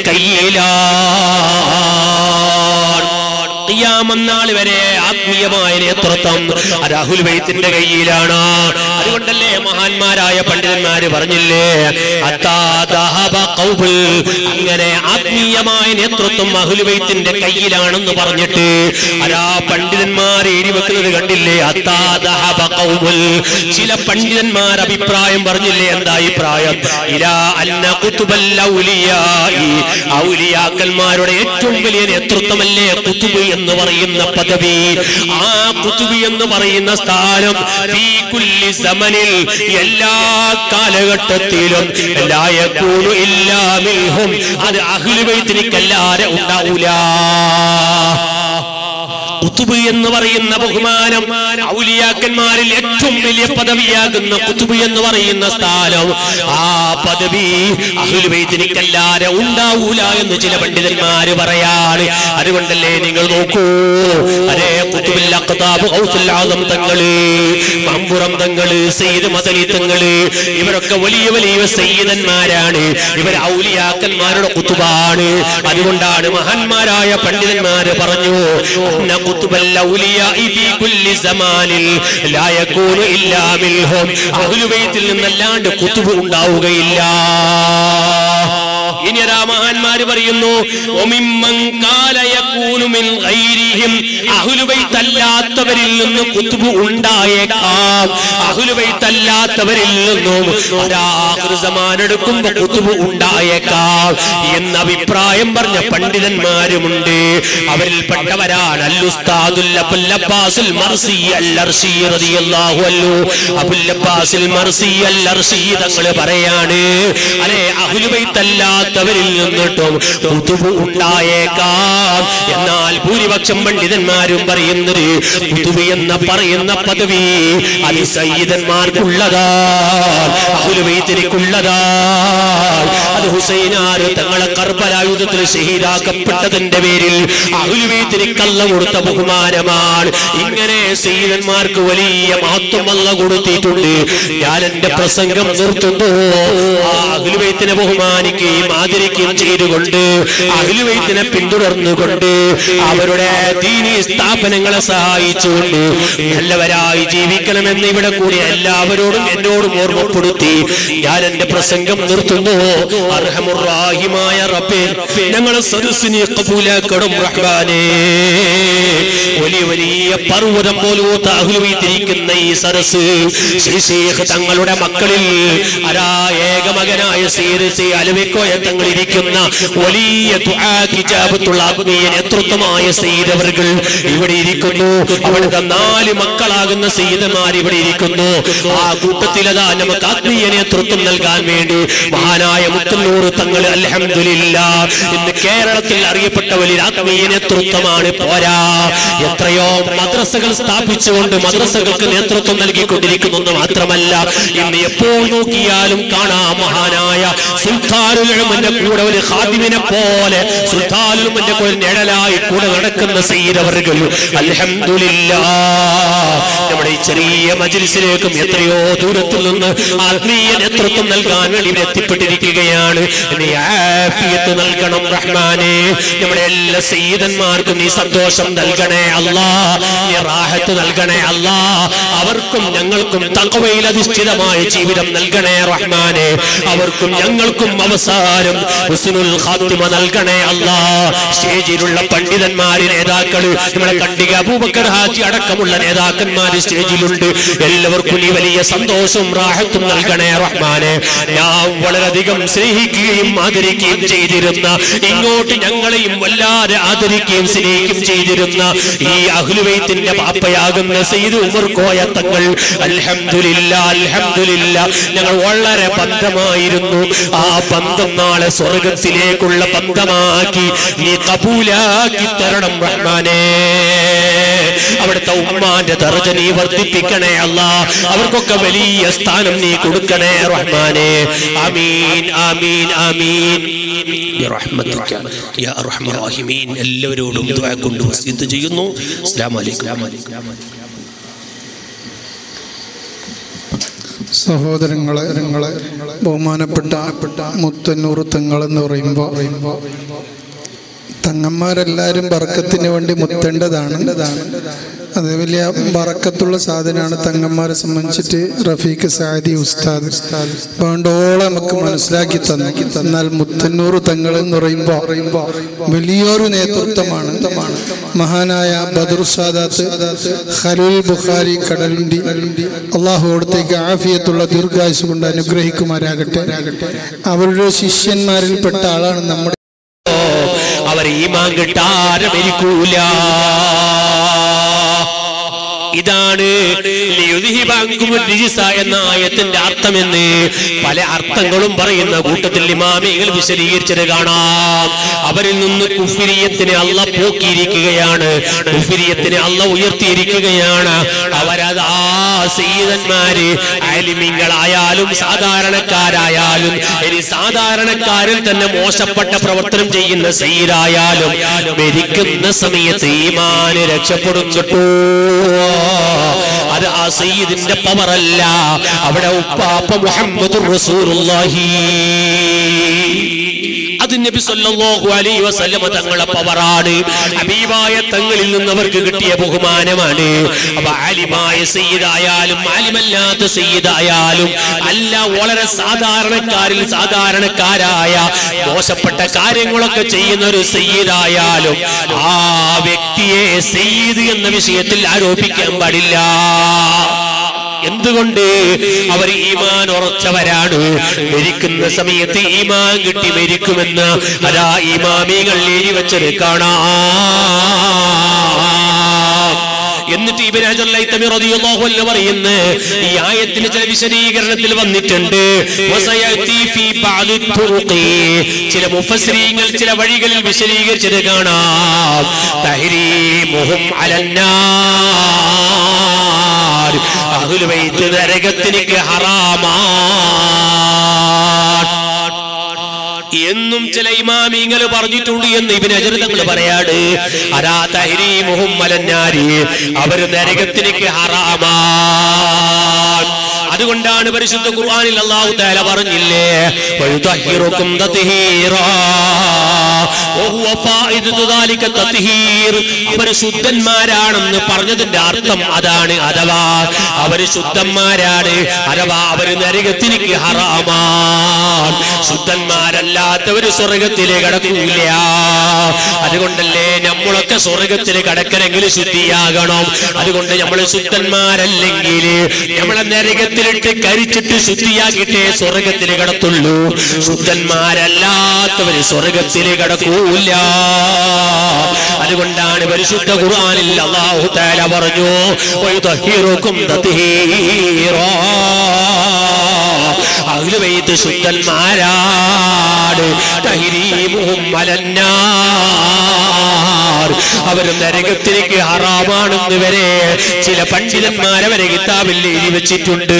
കയ്യിലാണ് ഖിയാമന്നാൾ വരെ ആത്മീയമായ നേതൃത്വം രാഹുൽ വൈത്തിന്റെ കയ്യിലാണ് അതുകൊണ്ടല്ലേ മഹാന്മാരായ പണ്ഡിതന്മാര് പറഞ്ഞില്ലേ അത്താ ദഹബ ഖൗബ്. അങ്ങനെ ആത്മീയമായ നേതൃത്വം അഹുൽ വൈത്തിന്റെ കയ്യിലാണെന്ന് പറഞ്ഞിട്ട് അരാ പണ്ഡിതന്മാർ എഴുതി വെക്കുന്നത് കണ്ടില്ലേ അത്താ ദഹബ ഖൗബുൽ. ചില പണ്ഡിതന്മാർ അഭിപ്രായം പറഞ്ഞില്ലേ എന്താ അഭിപ്രായം ഇലാ അന്ന കുത്തുബൽ ഔലിയായി ഔലിയാക്കന്മാരുടെ ഏറ്റവും വലിയ നേതൃത്വമല്ലേ കുത്തുബ് എന്ന് പറയുന്ന പദവി ആ കുത്തുബ് എന്ന് പറയുന്ന സ്ഥാനം ഫീ കുല്ലി സമനിൽ എല്ലാ കാലഘട്ടത്തിലും ലാ യകൂനു ഇല്ലാ മിൻഹും അത് അഹ്ലുബൈത്തിനിക്കല്ലാതെ ഉണ്ടാവൂല കുത്തുബ് എന്ന് പറയുന്ന ബഹുമാനം ഔലിയാക്കന്മാരിൽ ഏറ്റവും വലിയ പദവിയാകുന്ന കുത്തുബ് എന്ന് പറയുന്ന സ്ഥാനം ആ പദവി അഹുലുബൈത്തിനിക്കല്ലാതെ ഉണ്ടാവൂല എന്ന് ചില പണ്ഡിതന്മാര് പറയാണ് അതുകൊണ്ടല്ലേ നിങ്ങൾ നോക്കൂ അതേ കുത്തുബിൽ അഖ്താബ് ഔസുൽ ആദം തങ്ങള് മമ്പുറം തങ്ങള് സയ്യിദ് മദനി തങ്ങള് ഇവരൊക്കെ വലിയ വലിയ സയ്യിദന്മാരാണ് ഇവർ ഔലിയാക്കന്മാരുടെ കുത്തുബാണ് അതുകൊണ്ടാണ് മഹാന്മാരായ പണ്ഡിതന്മാര് പറഞ്ഞു അന്ന കുത്തുബൽ ഔലിയാഇ ഫീ കുല്ലി സമാനിൽ ലാ യകൂനു ഇല്ലാ മിൻഹും അഹ്ലു ബൈത്തിൽ നിന്നല്ലാണ്ട് കുത്തുബ് ഉണ്ടാവുകയില്ല ഇനി അതാ മഹാന്മാര് പറയുന്നു ഒമിമ്മൻ കാല യകൂനു മിൻ ഗൈരിഹിം അഹ്ലു ബൈത്ത് അല്ലാത്ത അല്ലാത്തവരിൽ നിന്ന് കുത്തുബ് ഉണ്ടായേക്കാം അഹുലുബൈത്തല്ലാത്തവരിൽ നിന്നും ഒരാഹൃസമാനെടുക്കുമ്പോ കുത്തുബ് ഉണ്ടായേക്കാം എന്ന അഭിപ്രായം പറഞ്ഞ പണ്ഡിതന്മാരുമുണ്ട് അവരിൽപ്പെട്ടവരാണ് അല്ലുസ്താദുൽ അബുൽ അബ്ബാസുൽ മർസി അൽ അർശി റളിയല്ലാഹു അൻഹു അബുൽ അബ്ബാസുൽ മർസി അൽ അർശി തങ്ങൾ പറയാണ് അല്ലെ അഹുലുബൈത്തല്ലാത്തവരിൽ നിന്നിട്ടും കുത്തുബ് ഉണ്ടായേക്കാം എന്നാൽ ഭൂരിപക്ഷം പണ്ഡിതന്മാരും പറയുന്നത് കുത്തുബ് എന്ന് പറയുന്ന പദവി അത് സയ്യിദന്മാർക്കുള്ളതാ അഹുലുബൈത്തിനുള്ളതാ അത് ഹുസൈനാര് തങ്ങളെ കർബലായുധത്തിൽ ഷഹീദാക്കപ്പെട്ടതിന്റെ പേരിൽ അഹുലുബൈത്തിന് കള്ള കൊടുത്ത ബഹുമാനമാണ് ഇങ്ങനെ സയ്യിദന്മാർക്ക് വലിയ മഹത്വം അല്ല കൊടുത്തിട്ടുണ്ട് ഞാൻ എന്റെ പ്രസംഗം നിർത്തുന്നു ആ അഖിലുവൈത്തിനെ ബഹുമാനിക്കുകയും ആദരിക്കുകയും ചെയ്തുകൊണ്ട് അഖിലുവൈത്തിനെ പിന്തുടർന്നുകൊണ്ട് അവരുടെ ദീനി സ്ഥാപനങ്ങളെ സഹായിച്ചുകൊണ്ട് നല്ലവരായി ജീവിക്കണമെന്ന് ഇവിടെ കൂടി എല്ലാവരോടും എന്നോടും ഓർമ്മപ്പെടുത്തി ഞാൻ എന്റെ പ്രസംഗം നിർത്തുന്നു അർഹമുറാഹിമായ റബ്ബേ ഞങ്ങളെ സദസ്സിനെ കബൂലാക്കണം റഹ്മാനേ വലിയ വലിയ പർവ്വതം പോലൂത്ത അഹ്ലുവീത്തിരിക്കുന്ന ഈ സരസ് ശ്രീ ശേഖ് തങ്ങളുടെ മക്കളിൽ അരാ ഏകമകനായ സീരസി അലവിക്കോയ തങ്ങൾ ഇരിക്കുന്ന വലിയ ദുആ കിതാബത്തുള്ള ആത്മീയ നേതൃത്വമായ സീതവർകൾ ഇവിടെ ഇരിക്കുന്നു അവിടുത്തെ നാല് മക്കളാകുന്ന സീതമാർ ഇവിടെ ഇരിക്കുന്നു ആ കൂട്ടത്തിലതാ നമുക്ക് ആത്മീയ നേതൃത്വം നൽകാൻ വേണ്ടി മഹാനായ മുത്തല്ലൂർ തങ്ങൾ അൽഹംദുലില്ല ഇന്ന് കേരളത്തിൽ അറിയപ്പെട്ട വലിയ ആത്മീയ നേതൃത്വമാണ് പോരാ എത്രയോ മദ്രസകൾ സ്ഥാപിച്ചുകൊണ്ട് മദ്രസകൾക്ക് നേതൃത്വം നൽകിക്കൊണ്ടിരിക്കുന്നു എന്ന് മാത്രമല്ല ഇന്ന് എപ്പോൾ നോക്കിയാലും കാണാം മഹാനായ സുൽത്താനുലമന്റെ കൂടെ ഒരു ഹാദിമിനെ പോലെ സുൽത്താനുലമന്റെ കൂടെ നിഴലായി കൂടെ നടക്കുന്ന സൈരവർകൾ അൽഹംദുലില്ലാ നമ്മുടെ ഈ ചെറിയ മജിലിസിലേക്കും എത്രയോ ദൂരത്തിൽ നിന്ന് ആത്മീയ നേതൃത്വം നൽകാൻ വേണ്ടി ഇവിടെ എത്തിപ്പെട്ടിരിക്കുകയാണ് നീ ആഫിയത്ത് നൽകണം റഹ്മാനെ നമ്മുടെ എല്ലാ സയ്യിദന്മാർക്കും നീ സന്തോഷം നൽകണേ അല്ലാ നീ റാഹത്ത് നൽകണേ അല്ലാ അവർക്കും ഞങ്ങൾക്കും തകവയിൽ അധിഷ്ഠിതമായ ജീവിതം നൽകണേ റഹ്മാനെ അവർക്കും ഞങ്ങൾക്കും അവസാനം ഹുസ്നുൽ ഖാത്തിമ നൽകണേ അല്ലാ സ്റ്റേജിലുള്ള പണ്ഡിതന്മാര് നേതാക്കള് നമ്മുടെ കണ്ടിക അബൂബക്കർ ഹാജി അടക്കമുള്ള നേതാക്കന്മാര് സ്റ്റേജിലുണ്ട് എല്ലാവർക്കും നീ വലിയ സന്തോഷവും റാഹത്തും നൽകണേ റഹ്മാനെ ഞാൻ വളരെയധികം സ്നേഹിക്കുകയും ആദരിക്കുകയും ചെയ്തിരുന്ന ഇങ്ങോട്ട് ഞങ്ങളെയും വല്ലാതെ ആദരിക്കുകയും സ്നേഹിക്കുകയും ചെയ്തിരുന്ന ഈ അഹ്ലുവൈത്തിന്റെ പാപ്പയാകുന്ന സെയ്ദ് ഉമർ കോയ തങ്ങൾ അൽഹംദുലില്ല അൽഹംദുലില്ല ഞങ്ങൾ വളരെ ബന്ധമായിരുന്നു ആ ബന്ധം നാളെ സ്വർഗത്തിലേക്കുള്ള ബന്ധമാക്കി നീ കബൂലാക്കി തരണം റഹ്മാനേ അവിടുത്തെ ഉമ്മാന്റെ ദർജ നീ വർദ്ധിപ്പിക്കണേ അല്ല അവർക്കൊക്കെ വലിയ സ്ഥാനം നീ കൊടുക്കണേ റഹ്മാനെ ആമീൻ ആമീൻ ആമീൻ ബിറഹ്മതിക യാ അർഹമർ റഹീമീൻ എല്ലാവരോടും ദുആ കൊണ്ട് വസിയത്ത് ചെയ്യുന്നു അസ്സലാമു അലൈക്കും സഹോദരങ്ങളെ നിങ്ങളെ ബഹുമാനപ്പെട്ട മുത്തന്നൂർ തങ്ങൾ എന്ന് പറയുമ്പോൾ തങ്ങന്മാരെല്ലാവരും ബറക്കത്തിന് വേണ്ടി മുത്തേണ്ടതാണ് അത് വലിയ ബറക്കത്തുള്ള സാധനമാണ് തങ്ങന്മാരെ സംബന്ധിച്ചിട്ട് റഫീഖ് സാദി ഉസ്താദ് വേണ്ടോളം നമുക്ക് മനസ്സിലാക്കി തന്നു എന്നാൽ മുത്തന്നൂർ തങ്ങൾ എന്ന് പറയുമ്പോൾ വലിയൊരു നേതൃത്വമാണ് മഹാനായ ബദർ സാദാത്ത് ഖലീൽ ബുഖാരി കടലിണ്ടി അള്ളാഹു അവിടത്തേക്ക് ആഫിയത്തുള്ള ദീർഘായുസ് കൊണ്ട് അനുഗ്രഹിക്കുമാരാകട്ടെ അവരുടെ ശിഷ്യന്മാരിൽപ്പെട്ട ആളാണ് നമ്മുടെ അവർ ഈമാൻ കിട്ടാതെ മരിക്കൂല ഇതാണ് ലിയുദ്ഹിബഅൻകുമുർ റിജ്സ എന്ന ആയത്തിന്റെ അർത്ഥമെന്ന് പല അർത്ഥങ്ങളും പറയുന്ന കൂട്ടത്തിൽ ഇമാമികൾ വിശദീകരിച്ചത് കാണാം അവരിൽ നിന്ന് കുഫിരിയത്തിനെ അല്ല പോക്കിയിരിക്കുകയാണ് കുഫിരിയത്തിനെ അല്ല ഉയർത്തിയിരിക്കുകയാണ് അവരത് ആ സീതന്മാര് ആലിമിങ്ങളായാലും സാധാരണക്കാരായാലും ഇനി സാധാരണക്കാരിൽ തന്നെ മോശപ്പെട്ട പ്രവർത്തനം ചെയ്യുന്ന സീരായാലും മരിക്കുന്ന സമയത്ത് ഈമാന് രക്ഷപ്പെടുന്നിട്ടോ അത് ആ സയ്യിദിന്റെ പവറല്ല അവിടെ ഉപ്പാപ്പ മുഹമ്മദ് റസൂലുള്ളാഹി അത് നബി സല്ലല്ലാഹു അലൈഹി വസല്ലമ തങ്ങളെ പവറാണ് ഹബീബായ തങ്ങളിൽ നിന്ന് അവർക്ക് കിട്ടിയ ബഹുമാനമാണ് അപ്പൊ ആലിമായ സയ്യിദായാലും ആലിമല്ലാത്ത സയ്യിദായാലും അല്ല വളരെ സാധാരണക്കാരിൽ സാധാരണക്കാരായ മോശപ്പെട്ട കാര്യങ്ങളൊക്കെ ചെയ്യുന്ന ഒരു സയ്യിദായാലും ആ വ്യക്തിയെ സയ്യിദ് എന്ന വിഷയത്തിൽ ആരോപിക്കാൻ പാടില്ല എന്തുകൊണ്ട് അവർ ഈമാൻ ഉറച്ചവരാണ് മരിക്കുന്ന സമയത്ത് ഈമാൻ കിട്ടി മരിക്കുമെന്ന് അതാ ഈമാമികൾ എഴുതി വെച്ചത് കാണാം എന്നിട്ട് ഇബിൻ ഹജർ ലൈത്തമി റളിയല്ലാഹു അൻഹു പറയുന്നു ഈ ആയത്തിന് ചില വിശദീകരണത്തിൽ വന്നിട്ടുണ്ട് വസയതി ഫീ ബഅദി തുറുഖി ചില മുഫസ്സിരീങ്ങൾ ചില വഴികളിൽ വിശദീകരിച്ചത് കാണാം തഹരീമുഹും അലന്നാർ അഹ്ലു ബൈത്ത് നരകത്തിലേക്ക് ഹറാമാണ് എന്നും ചില ഇമാമിങ്ങൾ പറഞ്ഞിട്ടുണ്ട് എന്ന് ഇബിന് അജർ തങ്ങൾ പറയാട് അരാ തഹരീമുഹും മലഞ്ഞാരി അവര് നരകത്തിലേക്ക് ഹറാമാൻ അതുകൊണ്ടാണ് പരിശുദ്ധ ഖുർആനിൽ അല്ലാഹു തആല പറഞ്ഞില്ലേ വയുതഹിറുക്കും തത്ഹീറാ വഹുവ ഫായിദതു ദാലിക തത്ഹീർ അവര് ശുദ്ധന്മാരാണെന്ന് പറഞ്ഞതിന്റെ അർത്ഥം അതാണ് അഥവാ അവര് ശുദ്ധന്മാരാണ് അഥവാ അവര് നരകത്തിലേക്ക് ഹറാമാൻ ശുദ്ധന്മാരല്ലാത്തവര് സ്വർഗത്തിലെ കടക്കൂല അതുകൊണ്ടല്ലേ നമ്മളൊക്കെ സ്വർഗത്തിൽ കടക്കണമെങ്കിൽ ശുദ്ധിയാകണം അതുകൊണ്ട് നമ്മൾ ശുദ്ധന്മാരല്ലെങ്കിൽ നമ്മളെ നരകത്തിലിട്ട് കരിച്ചിട്ട് ശുദ്ധിയാക്കിയിട്ടേ സ്വർഗത്തിൽ കടത്തുള്ളൂ ശുദ്ധന്മാരല്ലാത്തവര് സ്വർഗത്തിൽ കടക്കൂല അതുകൊണ്ടാണ് പരിശുദ്ധ ഖുർആനിൽ അല്ലാഹു തആല പറഞ്ഞു വയുതഹിറുക്കും തത്ഹീറാ അഹ്ലുബൈത്ത് ശുദ്ധന്മാരാണ് തഹരീമുഹും അലന്നാർ അവർ നരകത്തിലേക്ക് ഹറാമാണെന്ന് വരെ ചില പണ്ഡിതന്മാരവരെ കിതാബിൽ എഴുതി വെച്ചിട്ടുണ്ട്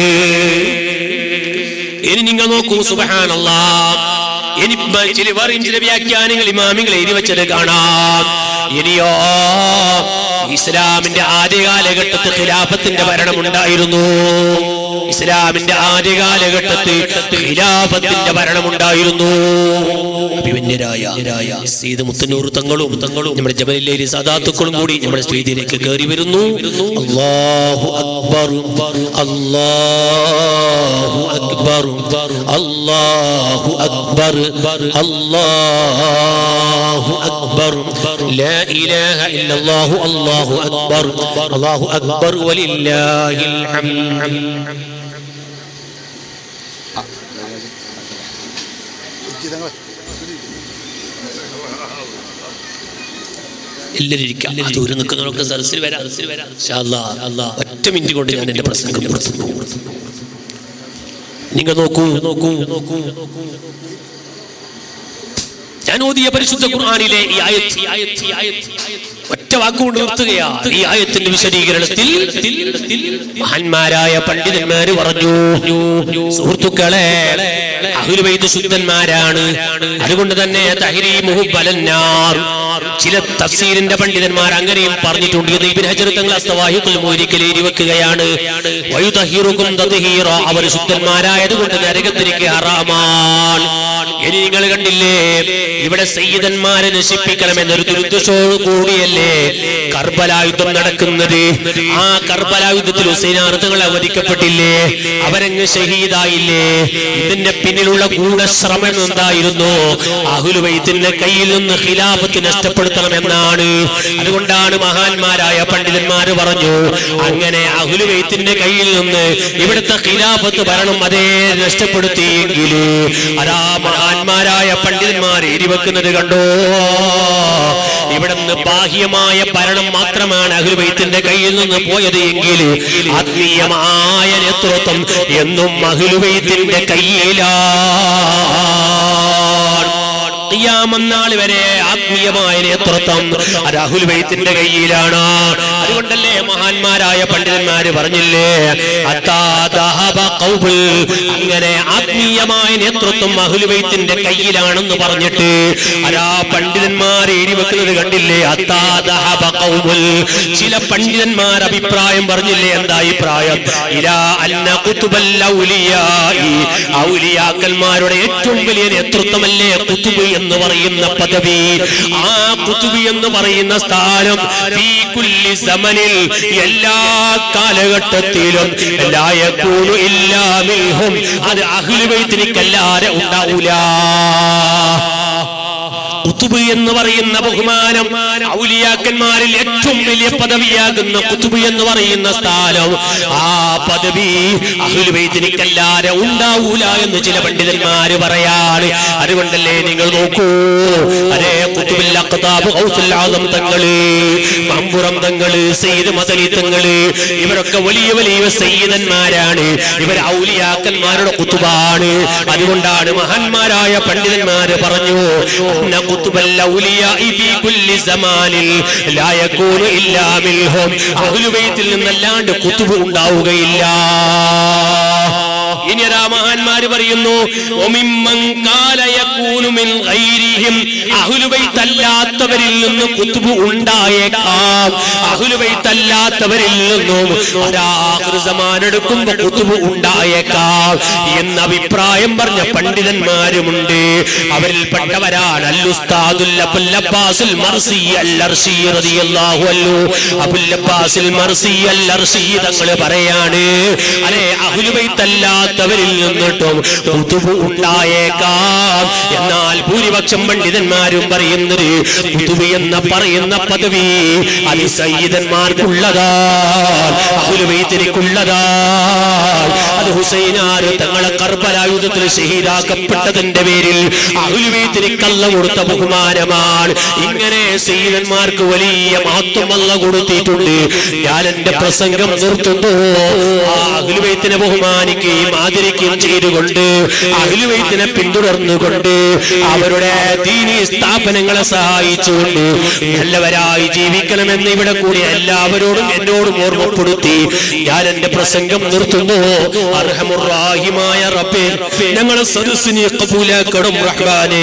ഇനി നിങ്ങൾ നോക്കൂ സുബഹാനല്ലാ ഇനി ബ- ചില വേറെയും ചില വ്യാഖ്യാനങ്ങൾ ഇമാമിങ്ങൾ എഴുതി വെച്ചത് കാണാം ഇനിയോ ഇസ്ലാമിന്റെ ആദ്യ കാലഘട്ടത്തിൽ ഖിലാഫത്തിന്റെ ഭരണമുണ്ടായിരുന്നു ഇസ്ലാമിന്റെ ആദ്യ കാലഘട്ടത്തിൽ ഖിലാഫത്തിന്റെ ഭരണമുണ്ടായിരുന്നു അഭിമന്യരായ സീത് മുത്തന്നൂർ തങ്ങളും തങ്ങളും നമ്മുടെ ജബലിലേരി സദാത്തുക്കളും കൂടി നമ്മുടെ സ്റ്റേജിലേക്ക് കയറി വരുന്നു അല്ലാഹു അക്ബർ അല്ലാഹു അക്ബർ അല്ലാഹു അക്ബർ അല്ലാഹു അക്ബർ ലാ ഇലാഹ ഇല്ലല്ലാഹു അല്ലാഹു അക്ബർ അല്ലാഹു അക്ബർ വലില്ലാഹിൽ ഹംദ് എല്ലാവരും ഇരിക്കാം ദൂരം നിൽക്കുന്നവർക്ക് സദസ്സിൽ വരാം ഇൻഷാ അല്ലാ. ഒറ്റ മിനിറ്റ് കൊണ്ട് ഞാൻ എന്റെ പ്രസംഗം നിർത്തുന്നു നിങ്ങൾ നോക്കൂ നോക്കൂ നോക്കൂ ഞാൻ ഓതിയ പരിശുദ്ധ ഖുർആനിലെ ഈ ആയത്ത് ഈ ആയത്ത് ഈ ആയത്ത് ഈ ആയത്ത് ഒറ്റ വാക്കുകൊണ്ട് നിർത്തുകയാണ് ഈ ആയത്തിന്റെ വിശദീകരണത്തിൽ മഹാന്മാരായ പണ്ഡിതന്മാര് പറഞ്ഞു സുഹൃത്തുക്കളെ അഹുലുബൈദ് ശുദ്ധന്മാരാണ് അതുകൊണ്ട് തന്നെ തഹരീമുഹു ബലന്നാർ ചില തഫ്സീരിന്റെ പണ്ഡിതന്മാർ അങ്ങനെയും പറഞ്ഞിട്ടുണ്ട് എന്ന് ഇബ്നു ഹജർ തങ്ങൾ അസ്തവാഹിഖുൽ മൂരിക്കൽ എഴുതി വെക്കുകയാണ് വയുതഹീറുക്കും തദ്ഹീറ അവർ ശുദ്ധന്മാരായതുകൊണ്ട് നരകത്തിലേക്ക് ഹറാമാണ് ഇനി നിങ്ങൾ കണ്ടില്ലേ ഇവിടെ സയ്യിദന്മാരെ നശിപ്പിക്കണമെന്നൊരു ദുരുദ്ദേശോട് കൂടിയല്ലേ കർബല യുദ്ധം നടക്കുന്നത് ആ കർബല യുദ്ധത്തിൽ ഹുസൈനാർത്ഥങ്ങൾ അവധിക്കപ്പെട്ടില്ലേ അവരങ്ങ് ഷഹീദായില്ലേ ഇതിന്റെ പിന്നിലുള്ള ഗൂഢശ്രമം എന്തായിരുന്നു അഹുലുബൈത്തിന്റെ കയ്യിൽ നിന്ന് ഖിലാഫത്ത് നഷ്ടപ്പെടുത്തണമെന്നാണ് അതുകൊണ്ടാണ് മഹാന്മാരായ പണ്ഡിതന്മാര് പറഞ്ഞു അങ്ങനെ അഹുലുബൈത്തിന്റെ കയ്യിൽ നിന്ന് ഇവിടുത്തെ ഖിലാഫത്ത് ഭരണം അതേ നഷ്ടപ്പെടുത്തിയെങ്കിൽ അതാ മഹാന്മാരായ പണ്ഡിതന്മാർ എരിവെക്കുന്നത് കണ്ടോ ഇവിടുന്ന് ബാഹ്യമായ ഭരണം മാത്രമാണ് അഹ്ലുബൈത്തിന്റെ കയ്യിൽ നിന്ന് പോയത് എങ്കിൽ ആത്മീയമായ നേതൃത്വം എന്നും അഹ്ലുബൈത്തിന്റെ കയ്യിലാണ് ഖിയാമന്നാൾ വരെ ആത്മീയമായ നേതൃത്വം രാഹുൽ ബൈത്തിന്റെ കയ്യിലാണ് അതുകൊണ്ടല്ലേ മഹാന്മാരായ പണ്ഡിതന്മാര് പറഞ്ഞില്ലേ അത്താ ദഹബ ഖൗബുൽ. അങ്ങനെ ആത്മീയമായ നേതൃത്വം അഹുലുബൈത്തിന്റെ കയ്യിലാണെന്ന് പറഞ്ഞിട്ട് അരാ പണ്ഡിതന്മാർ എഴുതി വെക്കുന്നത് കണ്ടില്ലേ അത്താ ദഹബ ഖൗബുൽ. ചില പണ്ഡിതന്മാർ അഭിപ്രായം പറഞ്ഞില്ലേ എന്താ അഭിപ്രായം ഇലാ അന്ന ഖുതുബൽ ഔലിയായി ഔലിയാക്കന്മാരുടെ ഏറ്റവും വലിയ നേതൃത്വമല്ലേ കുത്തുബ് എന്ന് പറയുന്ന പദവി ആ കുത്തുബ് എന്ന് പറയുന്ന സ്ഥാനം ഫീ കുല്ലി സമനിൽ എല്ലാ കാലഘട്ടത്തിലും ലാ യകൂനു ഇല്ലാ മിൻഹും അത് അഹ്ലുബൈത്തിനിക്കല്ലാതെ ഉണ്ടാവൂല കുത്തുബ് എന്ന് പറയുന്ന ബഹുമാനം ഔലിയാക്കന്മാരിൽ ഏറ്റവും വലിയ പദവിയാകുന്ന കുത്തുബ് എന്ന് പറയുന്ന സ്ഥാനം ആ പദവി അഹുലുബൈത്തിനിക്കല്ലാതെ ഉണ്ടാവൂല എന്ന് ചില പണ്ഡിതന്മാര് പറയാണ് അതുകൊണ്ടല്ലേ നിങ്ങൾ നോക്കൂ അതേ കുത്തുബിൽ അഖ്താബ് ഔസുൽ ആദം തങ്ങള് മമ്പുറം തങ്ങള് സയ്യിദ് മദനി തങ്ങള് ഇവരൊക്കെ വലിയ വലിയ സയ്യിദന്മാരാണ് ഇവർ ഔലിയാക്കന്മാരുടെ കുത്തുബാണ് അതുകൊണ്ടാണ് മഹാന്മാരായ പണ്ഡിതന്മാര് പറഞ്ഞു അന്ന കുത്തുബൽ ഔലിയാഇ ഫീ കുല്ലി സമാനിൽ ലാ യകൂനു ഇല്ലാ മിൻഹും അഹ്ലുബൈത്തിൽ നിന്നല്ലാണ്ട് കുത്തുബ് ഉണ്ടാവുകയില്ല ഇനി അതാ മഹാന്മാര് പറയുന്നു ഒമിമ്മൻ കാല യകൂനു മിൻ ഗൈരിഹിം അഹ്ലുബൈത്ത് അല്ലാത്തവരിൽ നിന്ന് കുത്തുബ് ഉണ്ടായേക്കാം അഹ്ലുബൈത്ത് അല്ലാത്തവരിൽ നിന്നും ഒരാഹൃസമാനെടുക്കുമ്പോ കുത്തുബ് ഉണ്ടായേക്കാം എന്ന അഭിപ്രായം പറഞ്ഞ പണ്ഡിതന്മാരുമുണ്ട് അവരിൽപ്പെട്ടവരാണ് അല്ലുസ്താദുൽ അബുൽ അബ്ബാസുൽ മർസി അൽ അർശി റളിയല്ലാഹു അൻഹു അബുൽ അബ്ബാസുൽ മർസി അൽ അർശി തങ്ങൾ പറയാണ് അല്ലെ അഹ്ലുബൈത്ത് അല്ലാത്തവരിൽ നിന്നിട്ടും കുത്തുബ് ഉണ്ടായേക്കാം എന്നാൽ ഭൂരിപക്ഷം പണ്ഡിതന്മാരും പറയുന്നത് കുത്തുബ് എന്ന പറയുന്ന പദവി അത് സയ്യിദന്മാർക്കുള്ളതാ അഹുലുബൈത്തിനിക്കുള്ളതാ അത് ഹുസൈനാര് തങ്ങളെ കർബലായുധത്തിൽ ഷഹീദാക്കപ്പെട്ടതിന്റെ പേരിൽ അഹുലുബൈത്തിന് കള്ള കൊടുത്ത ബഹുമാനമാണ് ഇങ്ങനെ സയ്യിദന്മാർക്ക് വലിയ മഹത്വം അല്ല കൊടുത്തിട്ടുണ്ട് ഞാൻ എന്റെ പ്രസംഗം നിർത്തുന്നു ആ അഹുലുബൈത്തിനെ ബഹുമാനിക്കുകയും ആദരിക്കുകയും ചെയ്തുകൊണ്ട് അഹ്ലുവൈത്തിനെ പിന്തുടർന്നുകൊണ്ട് അവരുടെ ദീനി സ്ഥാപനങ്ങളെ സഹായിച്ചുകൊണ്ട് നല്ലവരായി ജീവിക്കണമെന്ന് ഇവിടെ കൂടി എല്ലാവരോടും എന്നോടും ഓർമ്മപ്പെടുത്തി ഞാൻ എന്റെ പ്രസംഗം നിർത്തുന്നു അർഹമുറാഹിമായ റബ്ബേ ഞങ്ങളെ സദസ്സിനെ കബൂലാക്കണം റഹ്മാനേ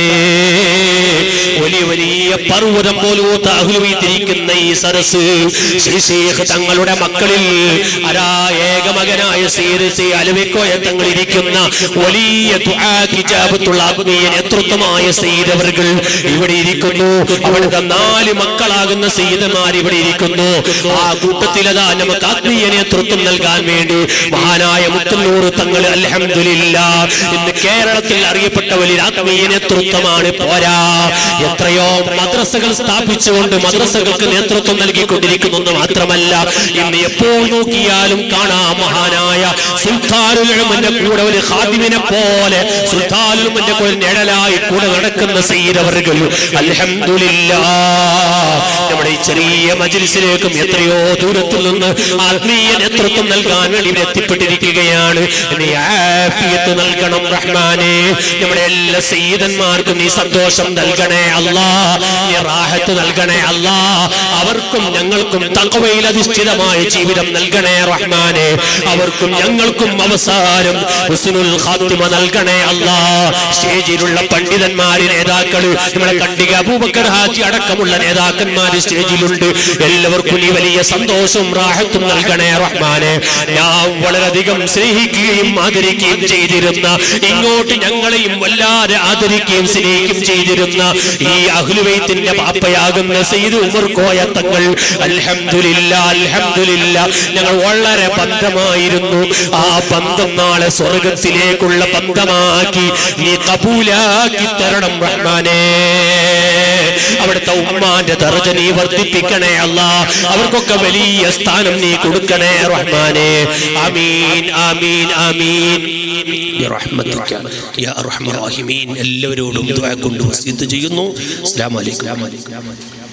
വലിയ വലിയ പർവ്വതം പോലൂത്ത അഹ്ലുവൈത്തിരിക്കുന്ന ഈ സരസ് ശ്രീ ശേഖ് തങ്ങളുടെ മക്കളിൽ അരാ ഏകമകനായ സീരസി അലവിക്കോയ തങ്ങൾ ഇരിക്കുന്ന വലിയ ദുആ കിതാബത്തുള്ള ആത്മീയ നേതൃത്വമായ സയ്യിദവർകൾ ഇവിടെ ഇരിക്കുന്നു അവിടുത്തെ നാല് മക്കളാകുന്ന സയ്യിദന്മാർ ഇവിടെ ഇരിക്കുന്നു ആ കൂട്ടത്തിലതാ നമുക്ക് ആത്മീയ നേതൃത്വം നൽകാൻ വേണ്ടി മഹാനായ മുത്തല്ലൂർ തങ്ങൾ അൽഹംദുലില്ല ഇന്ന് കേരളത്തിൽ അറിയപ്പെട്ട വലിയ ആത്മീയ നേതൃത്വമാണ് പോരാ എത്രയോ മദ്രസകൾ സ്ഥാപിച്ചുകൊണ്ട് മദ്രസകൾക്ക് നേതൃത്വം നൽകിക്കൊണ്ടിരിക്കുന്നു എന്ന് മാത്രമല്ല ഇന്ന് എപ്പോൾ നോക്കിയാലും കാണാം മഹാനായ സുൽത്താനുകളുടെ കൂടെ ഒരു ഖാദിമിനെ പോലെ സുൽത്താനുകളുടെ കൂടെ നിഴലായി കൂടെ നടക്കുന്ന സയ്യിദവർകൾ അൽഹംദുലില്ലാ നമ്മുടെ ഈ ചെറിയ മജ്ലിസിലേക്കും എത്രയോ ദൂരത്തിൽ നിന്ന് ആത്മീയ നേതൃത്വം നൽകാൻ വേണ്ടി ഇവിടെ എത്തിപ്പെട്ടിരിക്കുകയാണ് നീ ആഫിയത്ത് നൽകണം റഹ്മാനെ നമ്മുടെ എല്ലാ സയ്യിദന്മാർക്കും നീ സന്തോഷം നൽകണേ അല്ലാ നീ റാഹത്ത് നൽകണേ അല്ലാ അവർക്കും ഞങ്ങൾക്കും തകവയിൽ അധിഷ്ഠിതമായ ജീവിതം നൽകണേ റഹ്മാനെ അവർക്കും ഞങ്ങൾക്കും അവസാനം ഹുസ്നുൽ ഖാത്തിമ നൽകണേ അല്ലാ സ്റ്റേജിലുള്ള പണ്ഡിതന്മാര് നേതാക്കള് നമ്മളെ കണ്ടിക അബൂബക്കർ ഹാജി അടക്കമുള്ള നേതാക്കന്മാര് സ്റ്റേജിലുണ്ട് എല്ലാവർക്കും നീ വലിയ സന്തോഷവും റാഹത്തും നൽകണേ റഹ്മാനെ ഞാൻ വളരെയധികം സ്നേഹിക്കുകയും ആദരിക്കുകയും ചെയ്തിരുന്ന ഇങ്ങോട്ട് ഞങ്ങളെയും വല്ലാതെ ആദരിക്കുകയും സ്നേഹിക്കുകയും ചെയ്തിരുന്ന ഈ അഹ്ലുവൈത്തിന്റെ പാപ്പയാകുന്ന സെയ്ദ് ഉമർ കോയ തങ്ങൾ അൽഹംദുലില്ല അൽഹംദുലില്ല ഞങ്ങൾ വളരെ ബന്ധമായിരുന്നു ആ ബന്ധം നാളെ സ്വർഗത്തിലേക്കുള്ള ബന്ധമാക്കി നീ കബൂലാക്കി തരണം റഹ്മാനേ അവിടുത്തെ ഉമ്മാന്റെ ദർജ നീ വർദ്ധിപ്പിക്കണേ അല്ല അവർക്കൊക്കെ വലിയ സ്ഥാനം നീ കൊടുക്കണേ റഹ്മാനെ ആമീൻ ആമീൻ ആമീൻ ബിറഹ്മതിക യാ അർഹമർ റഹീമീൻ എല്ലാവരോടും ദുആ കൊണ്ട് വസിയത്ത് ചെയ്യുന്നു അസ്സലാമു അലൈക്കും